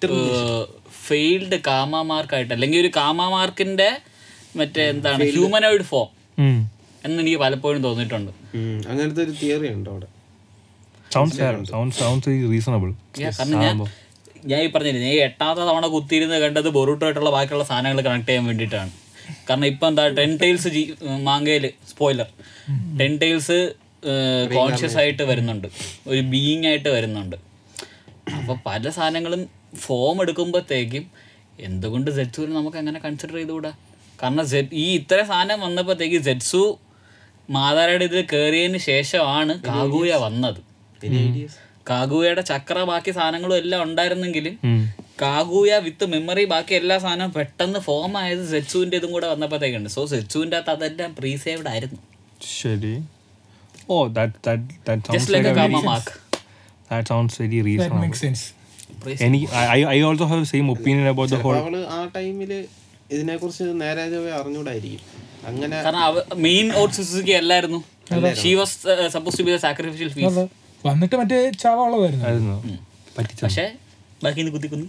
ഫെയിൽഡ് കാമ മാർക്കായിട്ട് അല്ലെങ്കിൽ ഒരു കാമ മാർക്കിന്റെ മറ്റേ എന്താണ് ഹ്യൂമനോയിഡ് ഫോം ഉം. എന്ന് എനിക്ക് പലപ്പോഴും തോന്നിയിട്ടുണ്ട് ഉം, അങ്ങനത്തെ ഒരു തിയറി ഉണ്ട് അവിടെ sounds sounds sounds reasonable Yeah, കാരണം ഞാൻ ഞാൻ ഈ പറഞ്ഞില്ലേ ഞാൻ ഈ എട്ടാമത്തെ തവണ കുത്തിയിരുന്ന് കണ്ടത് ബൊറൂട്ടോ ആയിട്ടുള്ള ബാക്കിയുള്ള സാധനങ്ങൾ കണക്ട് ചെയ്യാൻ വേണ്ടിയിട്ടാണ് കാരണം ഇപ്പൊ എന്താ ടെൻ ടൈൽസ് മാങ്കയില് സ്പോയിലർ ടെൻ ടൈൽസ് കോൺഷ്യസ് ആയിട്ട് വരുന്നുണ്ട് ഒരു ബീയിങ് ആയിട്ട് വരുന്നുണ്ട് അപ്പൊ പല സാധനങ്ങളും ഫോം എടുക്കുമ്പോഴത്തേക്കും എന്തുകൊണ്ട് ജെറ്റ്സുവിന് നമുക്ക് അങ്ങനെ കൺസിഡർ ചെയ്തുകൂടാ കാരണം ജെറ്റ് ഈ ഇത്ര സാധനം വന്നപ്പോഴത്തേക്ക് ജെറ്റ്സു മാതാരയുടെ ഇതിൽ കയറിയതിന് ശേഷമാണ് കാഗൂയ വന്നത് കാഗൂയയുടെ ചക്ര ബാക്കി സാധനങ്ങളും എല്ലാം ഉണ്ടായിരുന്നെങ്കിലും കാഗൂയ വിത്ത് മെമ്മറി ബാക്കി എല്ലാ സാധനവും പെട്ടെന്ന് ഫോം ആയത് സെറ്റ്സുവിന്റെ ഇതും കൂടെ വന്നപ്പോഴത്തേക്കുണ്ട് സോ സെറ്റ്സുവിന്റെ അകത്ത് അതെല്ലാം പ്രീസേവ്ഡ് ആയിരുന്നു ശരി oh that that that just sounds like karma mark that sounds very reasonable make sense എനിക്ക് I I also have same opinion about the അപ്പൊ ഹോൾ അവള് ആ ടൈമില് ഇതിനെ കുറിച്ച് നേരെ ചൊവ്വേ അറിഞ്ഞൂടായിരിക്കും അങ്ങനെ കാരണം അവ മെയിൻ ഓട്ട് സുസുക്കി അല്ലായിരുന്നു she was suppose to be sacrificial piece വന്നിട്ട് മറ്റേ ചാവുള്ളതായിരുന്നു ആയിരുന്നു പറ്റിച്ച പക്ഷേ ബാക്കി കുത്തിക്കുന്നു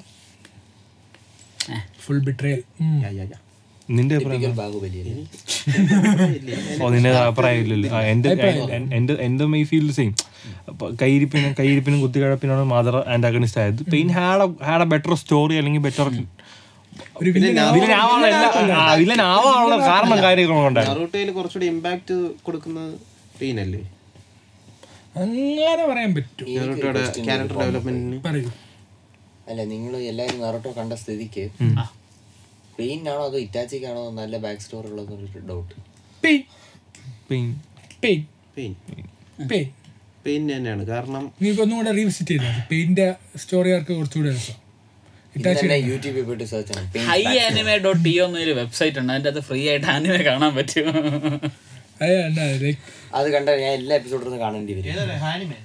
ഫുൾ ബിട്രയൽ യാ, യാ, യാ. നിന്റെ അഭിപ്രായം എന്താ? ബാഹുബലിയല്ലേ ഓ നിന്റെ അഭിപ്രായം ഇല്ലല്ലോ ആ, എന്റെ എൻ- എന്റെ എന്റെ മൈ ഫീൽ സെയിം കൈയിരിപ്പിനും കൈയിരിപ്പിനും കുത്തിക്കഴപ്പിനാണ് മാതർ ആന്റാഗണിസ്റ്റ് ആയത് Pain had had a better story അല്ലെങ്കിൽ ബെറ്റർ ഒരു വില്ലൻ വില്ലനാവാനുള്ള എല്ലാ വില്ലനാവാനുള്ള കാരണം കാര്യങ്ങളുണ്ടായിരുന്നു നറൂട്ടോയിൽ കുറച്ചുകൂടി ഇമ്പാക്ട് കൊടുക്കുന്നത് പെയിനല്ലേ അങ്ങനെ പറയാൻ പറ്റും നറൂട്ടോയുടെ ക്യാരക്ടർ ഡെവലപ്മെന്റിന് പറയൂ അല്ല നിങ്ങൾ എല്ലാവരും നറോട്ടോ കണ്ട സ്ഥിതിക്ക് പെയിനാണോ അതോ ഇറ്റാച്ചിക്കാണോ നല്ല ബാക്ക് സ്റ്റോറി ഉള്ളതെന്നൊരു doubt Pain Pain Pain Pain Pain Pain തന്നെയാണ് കാരണം നീ ഒന്നും കൂടെ റീവിസിറ്റ് ചെയ്താൽ പെയിന്റെ സ്റ്റോറി ആർക്ക് കുറച്ചുകൂടെ രസം ഇത് തന്നെ യൂട്യൂബിൽ പോയിട്ട് സെർച്ച് ചെയ്യണം Pain Hi anime dot T എന്നൊരു വെബ്സൈറ്റ് ഉണ്ട് അതിൻ്റെ അകത്ത് ഫ്രീ ആയിട്ട് ആനിമേ കാണാൻ പറ്റും അതാണ് ലൈക്ക് അത് കണ്ട ഞാൻ എല്ലാ എപ്പിസോഡിൽ കാണേണ്ടി വരും ഏതല്ലേ ഹാനിമേ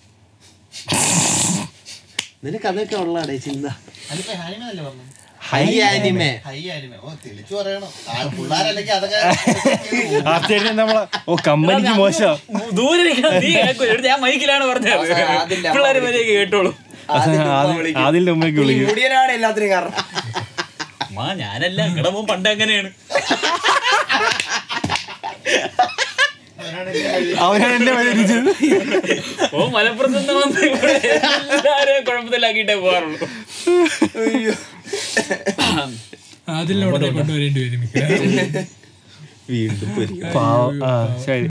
നിനക്ക് അതൊക്കെ ഉള്ളാടേ ചിന്ത അതിപ്പോ ഹാനിമേ അല്ലേ പറഞ്ഞു ഹൈ ആനിമേ ഹൈ ആനിമേ ഓ തെളിച്ചു പറയണം ആ പിള്ളേരല്ലെങ്കിൽ അതൊക്കെ ആദ്യം നമ്മളെ ഓ കമ്പനിക്ക് മോശം ദൂരെ ഇരിക്കണം, നീ കേൾക്കൂല. എന്നിട്ട് ഞാൻ മൈക്കിലാണ് പറഞ്ഞത് അവസാനം അതിന്റെ അമ്മ പിള്ളേർ വരെയൊക്കെ കേട്ടോളൂ ആദ്യം ഉമ്മയ്ക്ക് വിളിക്കും മുടിയനാണ് എല്ലാത്തിനും കാരണം അമ്മാ ഞാനല്ല കിടമും പണ്ട് അങ്ങനെയാണ് അവനാണ് എന്നെ വിചാരിച്ചത് ഓ മലപ്പുറത്ത് നിന്ന് വന്ന് ഇവിടെ എല്ലാവരെയും കുഴപ്പത്തിലാക്കിയിട്ടേ പോകാറുള്ളൂ അതിലൂടെ കൊണ്ടുവരേണ്ടി വരും മിക്കവാറും. വീണ്ടും പൊരി പാവം ആ ശരി